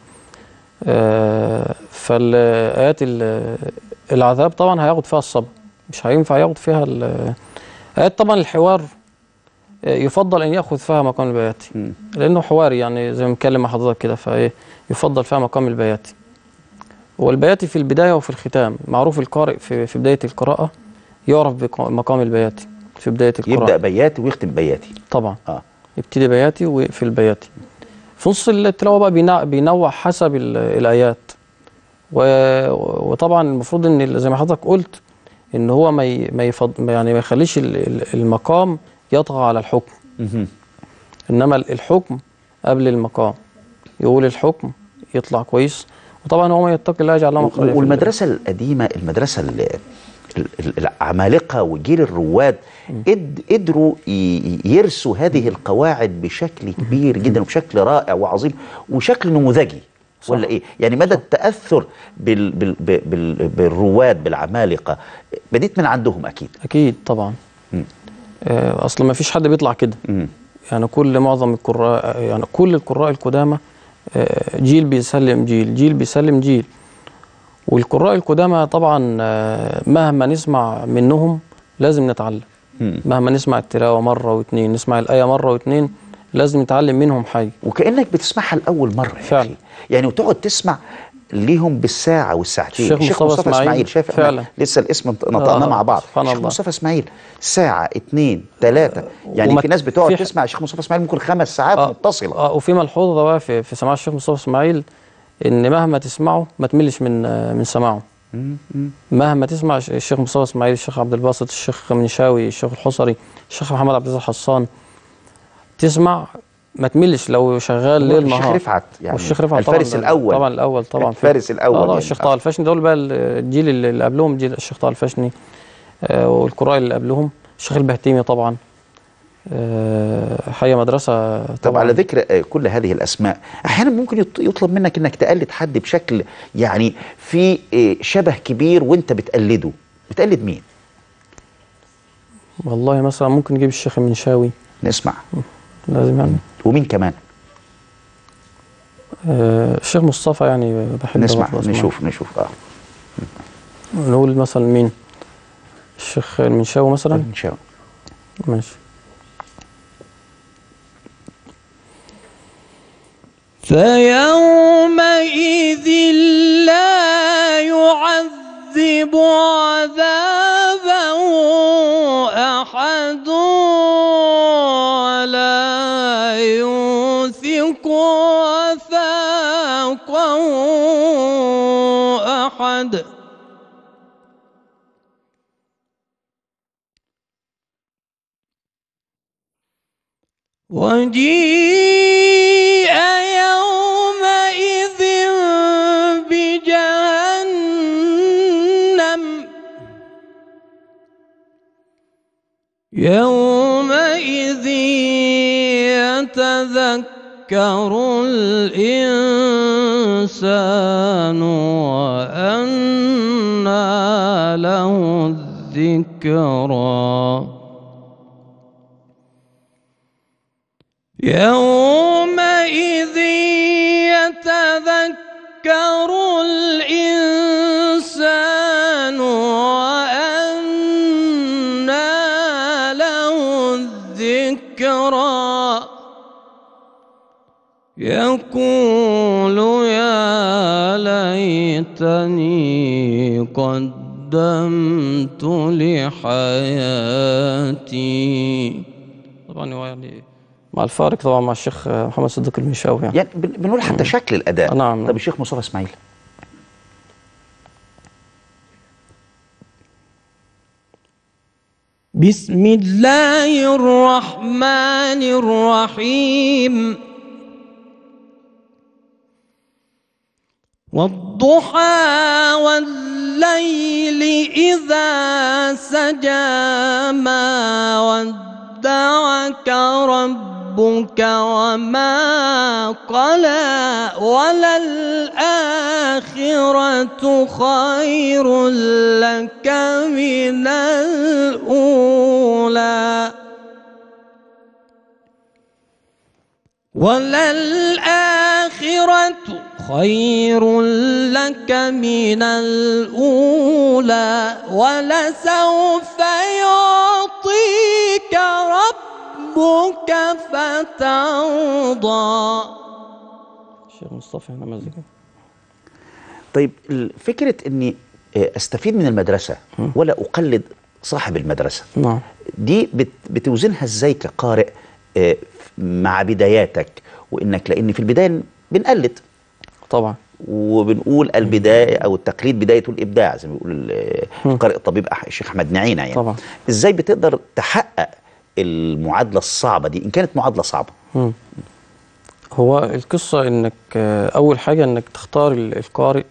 آه فالآيات ال- العذاب طبعا هياخد فيها الصبر مش هينفع ياخد فيها ال- آيات طبعا الحوار آه، يفضل ان ياخذ فيها مقام البياتي مم. لانه حواري يعني زي ما بنتكلم مع حضرتك كده فايه يفضل فيها مقام البياتي والبياتي في البدايه وفي الختام معروف القارئ في في بدايه القراءه يعرف بمقام البياتي في بدايه القراءه يبدا بياتي ويختم بياتي طبعا اه يبتدي بياتي ويقفل بياتي في نص التلاوه بقى بينوع, بينوع حسب ال- الايات و... وطبعا المفروض ان ال- زي ما حضرتك قلت ان هو ما ي... ما يفض... يعني ما يخليش ال- ال- المقام يطغى على الحكم مهم. انما ال- الحكم قبل المقام يقول الحكم يطلع كويس وطبعا هو ما يتقي الله يجعل له مخرجا في والمدرسة القديمة المدرسة ال- ال- ال- العمالقة وجيل الرواد قد قدروا ي- يرسوا هذه القواعد بشكل كبير جدا وبشكل رائع وعظيم وشكل نموذجي ولا ايه؟ يعني مدى التأثر بال بال بال بال بالرواد بالعمالقة بديت من عندهم أكيد اكيد طبعا مم. آه، اصل ما فيش حد بيطلع كده مم. يعني كل معظم القراء يعني كل القراء القدامى آه، جيل بيسلم جيل جيل بيسلم جيل والقراء القدامى طبعا آه، مهما نسمع منهم لازم نتعلم مم. مهما نسمع التلاوة مرة واتنين نسمع الآية مرة واتنين لازم نتعلم منهم حاجة وكأنك بتسمعها لأول مرة يا فعلا. أخي يعني وتقعد تسمع ليهم بالساعة والساعتين الشيخ مصطفى إسماعيل. شايف أنا فعلا. لسه الاسم نط- نطقناه آه، مع بعض سبحان الشيخ الله. مصطفى إسماعيل ساعة اتنين تلاتة يعني وما- في ناس بتقعد في ح- تسمع الشيخ مصطفى إسماعيل ممكن خمس ساعات آه، متصلة آه وفي ملحوظة بقى في, في سماع الشيخ مصطفى إسماعيل إن مهما تسمعه ما تملش من آه، من سماعه مهما تسمع الش- الشيخ مصطفى إسماعيل الشيخ عبد الباسط الشيخ منشاوي الشيخ الحصري الشيخ محمد عبد العزيز الحصان تسمع ما تملش لو شغال ليل الشيخ نهار رفعت يعني والشيخ رفعت طبعا الفارس ده- الأول طبعا الاول طبعا في- الفارس الأول اه طبعا يعني. الشيخ طه الفاشني دول بقى الجيل اللي اللي قبلهم جيل الشيخ طه الفاشني آه والقراء اللي قبلهم الشيخ البهتيمي طبعا آه حي مدرسه طبعا طب على ذكر آه، كل هذه الأسماء أحيانا ممكن يط- يطلب منك إنك تقلد حد بشكل يعني في آه، شبه كبير وأنت بتقلده بتقلد مين؟ والله مثلا ممكن نجيب الشيخ المنشاوي نسمع لازم يعني ومين كمان؟ آه الشيخ مصطفى يعني بحب نسمع برضه أسمعه. نشوف نشوف اه نقول مثلا مين الشيخ المنشاوي مثلا إن شاء الله ماشي فيومئذ لا يعذب عذابه أحد ولا يوثق وثاقه أحد وجيء يومئذ يومئذ يتذكر الإنسان وأنى له الذكرى يومئذ يتذكر الإنسان وأنى له الذكرى يقول يا ليتني قدمت لحياتي طبعا هو يعني مع الفارق طبعا مع الشيخ محمد صديق المنشاوي يعني يعني بن- بنقول حتى شكل الاداء نعم. طب الشيخ مصطفى اسماعيل بسم الله الرحمن الرحيم والضحى والليل إذا سجى ما ودعك ربك وما قلى وللآخرة خير لك من الأولى وللآخرة خير لك من الأولى ولسوف يعطيك ربك فترضى الشيخ مصطفى هنا مزيكا طيب ال- فكره اني آه، استفيد من المدرسه ولا اقلد صاحب المدرسه نعم دي بت بتوزنها ازاي كقارئ آه، مع بداياتك وانك لان في البدايه بنقلد طبعا وبنقول البدايه او التقليد بدايه الابداع زي ما بيقول ال- القارئ الطبيب أح- الشيخ احمد نعينه يعني طبعا. ازاي بتقدر تحقق المعادله الصعبه دي ان كانت معادله صعبه مم. هو القصة انك آه، اول حاجة انك تختار ال- القارئ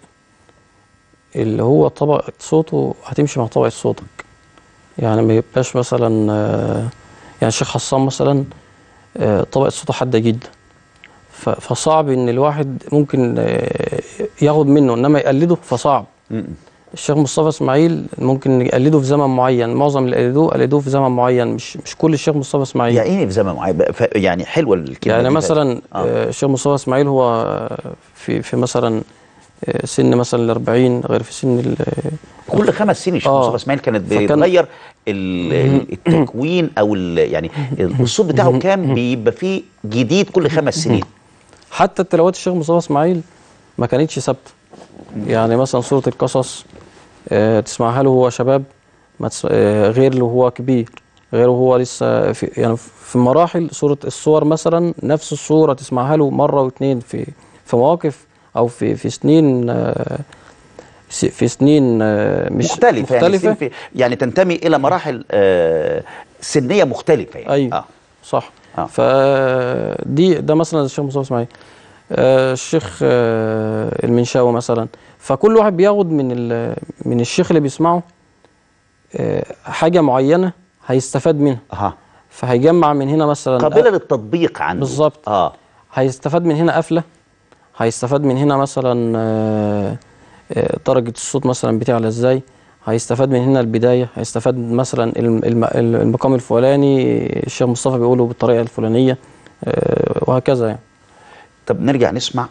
اللي هو طبقة صوته هتمشي مع طبقة صوتك يعني ما يبقاش مثلا آه، يعني الشيخ حسان مثلا آه، طبقة صوته حادة جدا ف- فصعب ان الواحد ممكن آه، ياخد منه انما يقلده فصعب الشيخ مصطفى اسماعيل ممكن يقلده في زمن معين معظم اللي قلدوه قلدوه في زمن معين مش مش كل الشيخ مصطفى اسماعيل يعني ايه في زمن معين بقى؟ ف- يعني حلوه الكلمه يعني دي. مثلا آه. آه. الشيخ مصطفى اسماعيل هو آه، في في مثلا آه، سن مثلا ال 40 غير في سن ال كل خمس سنين الشيخ آه. مصطفى اسماعيل كانت فكان- بيتغير ال- ال- التكوين او ال- يعني الصوت بتاعه كان بيبقى فيه جديد كل خمس سنين حتى التلاوات الشيخ مصطفى اسماعيل ما كانتش ثابته يعني مثلا سوره القصص آه، تسمعها له وهو شباب ما تس... آه، غير له هو كبير غير وهو لسه في يعني في مراحل سوره الصور مثلا نفس الصوره تسمعها له مره واثنين في في مواقف او في في سنين آه، س- في سنين آه، مش مختلفة, يعني, مختلفة. سن في يعني تنتمي إلى مراحل آه سنية مختلفة يعني ايوه آه. صح آه. فدي ده مثلا الشيخ مصطفى اسماعيل آه الشيخ آه المنشاوي مثلا فكل واحد بياخد من ال- من الشيخ اللي بيسمعه آه حاجه معينه هيستفاد منها أها فهيجمع من هنا مثلا قابلة للتطبيق عنده بالظبط. آه هيستفاد من هنا قفله هيستفاد من هنا مثلا آه، آه، درجه الصوت مثلا بتعلى ازاي هيستفاد من هنا البدايه هيستفاد مثلا الم- الم- المقام الفلاني الشيخ مصطفى بيقوله بالطريقه الفلانيه آه، وهكذا يعني طب نرجع نسمع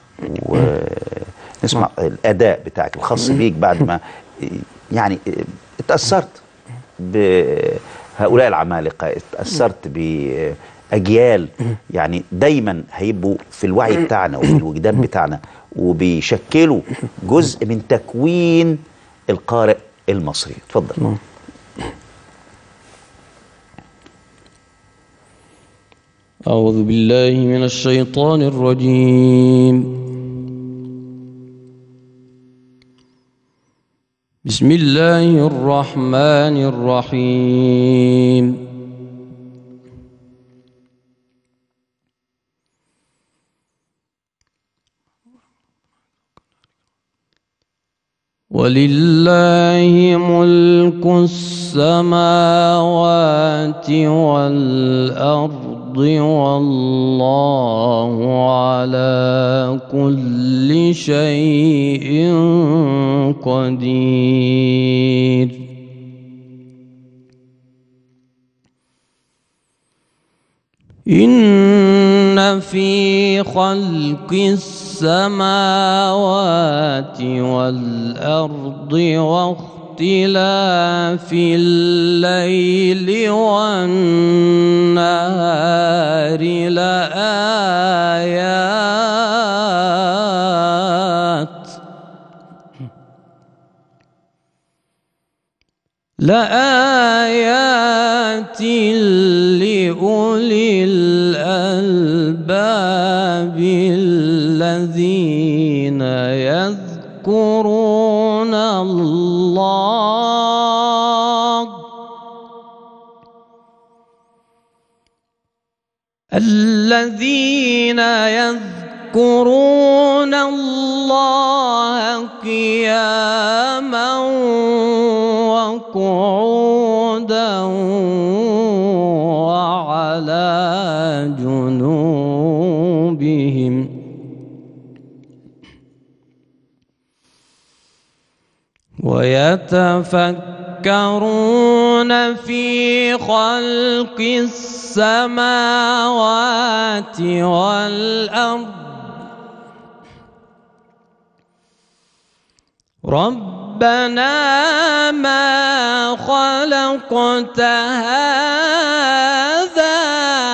ونسمع الأداء بتاعك الخاص بيك بعد ما يعني اتأثرت بهؤلاء العمالقة اتأثرت بأجيال يعني دايما هيبقوا في الوعي بتاعنا وفي الوجدان بتاعنا وبيشكلوا جزء من تكوين القارئ المصري اتفضل أعوذ بالله من الشيطان الرجيم بسم الله الرحمن الرحيم ولله ملك السماوات والأرض والله على كل شيء قدير إن في خلق السماوات والأرض واختلاف الليل والنهار لآيات لآيات لأولي الألباب الذين يذكرون الله الذين يذكرون الله قياما وقعودا وعلى جنوبهم ويتفكرون في خلق السماوات والأرض ربنا ما خلقت هذا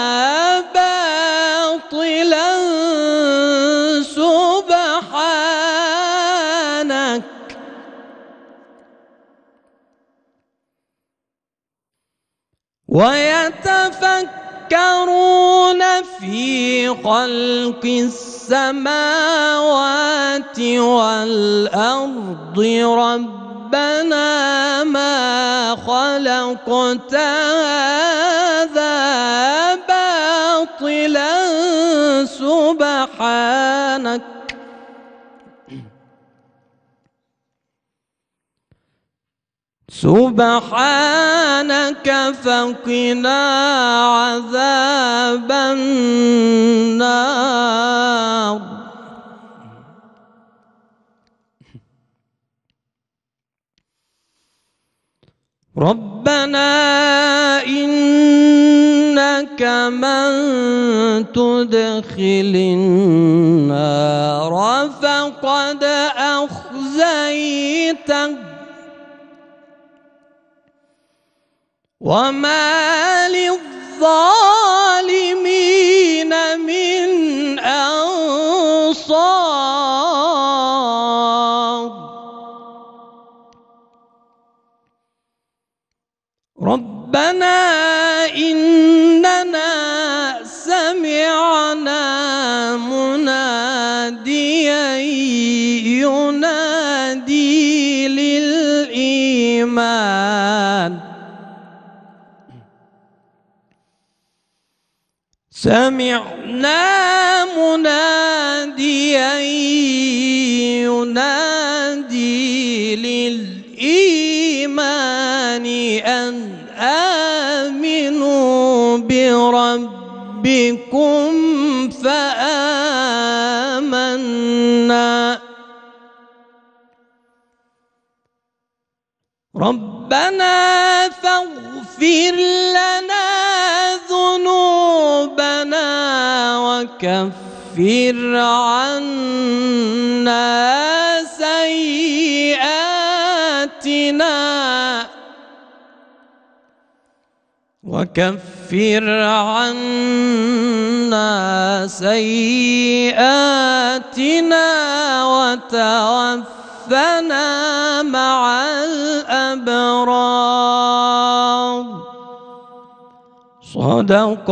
باطلا سبحانك ويتفكرون في خلق السماوات والأرض ربنا ما خلقت هذا باطلا سبحانك سبحانك فقنا عذاب النار ربنا إنك من تدخل النار فقد أخزيته وما للظالمين من أنصار ربنا إننا سمعنا مناديا ينادي للإيمان سمعنا مناديا ينادي للإيمان أن آمنوا بربكم فآمنا ربنا فاغفر لنا ذنوبنا وكفر عنا سيئاتنا وكفر عنا سيئاتنا وتوفنا مع الأبرار صدق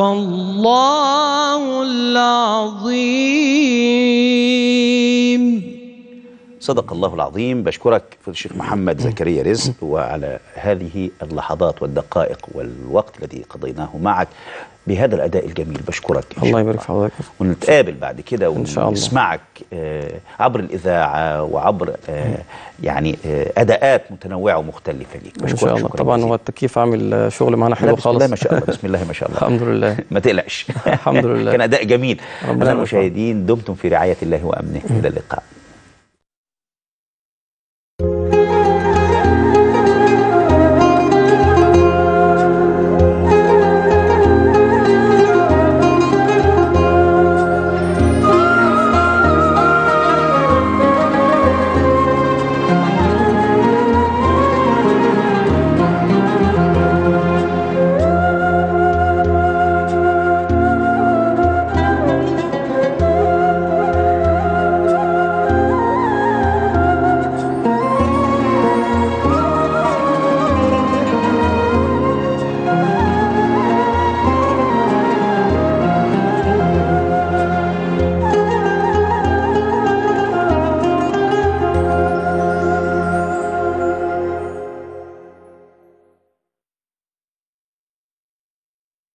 الله العظيم صدق الله العظيم بشكرك فضيلة الشيخ محمد زكريا رزق وعلى هذه اللحظات والدقائق والوقت الذي قضيناه معك بهذا الاداء الجميل بشكرك إن الله شاء يبارك في حضرتك ونتقابل بعد كده إن شاء الله. ونسمعك آه، عبر الإذاعة وعبر آه، يعني آه، أداءات متنوعة ومختلفة ليك ان بشكرك شاء الله شكراً طبعا جزيلاً. هو التكييف عامل آه، شغل معانا لا حلو بسم خالص الله ما شاء الله بسم الله ما شاء الله الحمد لله ما تقلقش الحمد لله كان أداء جميل ربنا أعزائي يبارك المشاهدين دمتم في رعاية الله وأمنه إلى اللقاء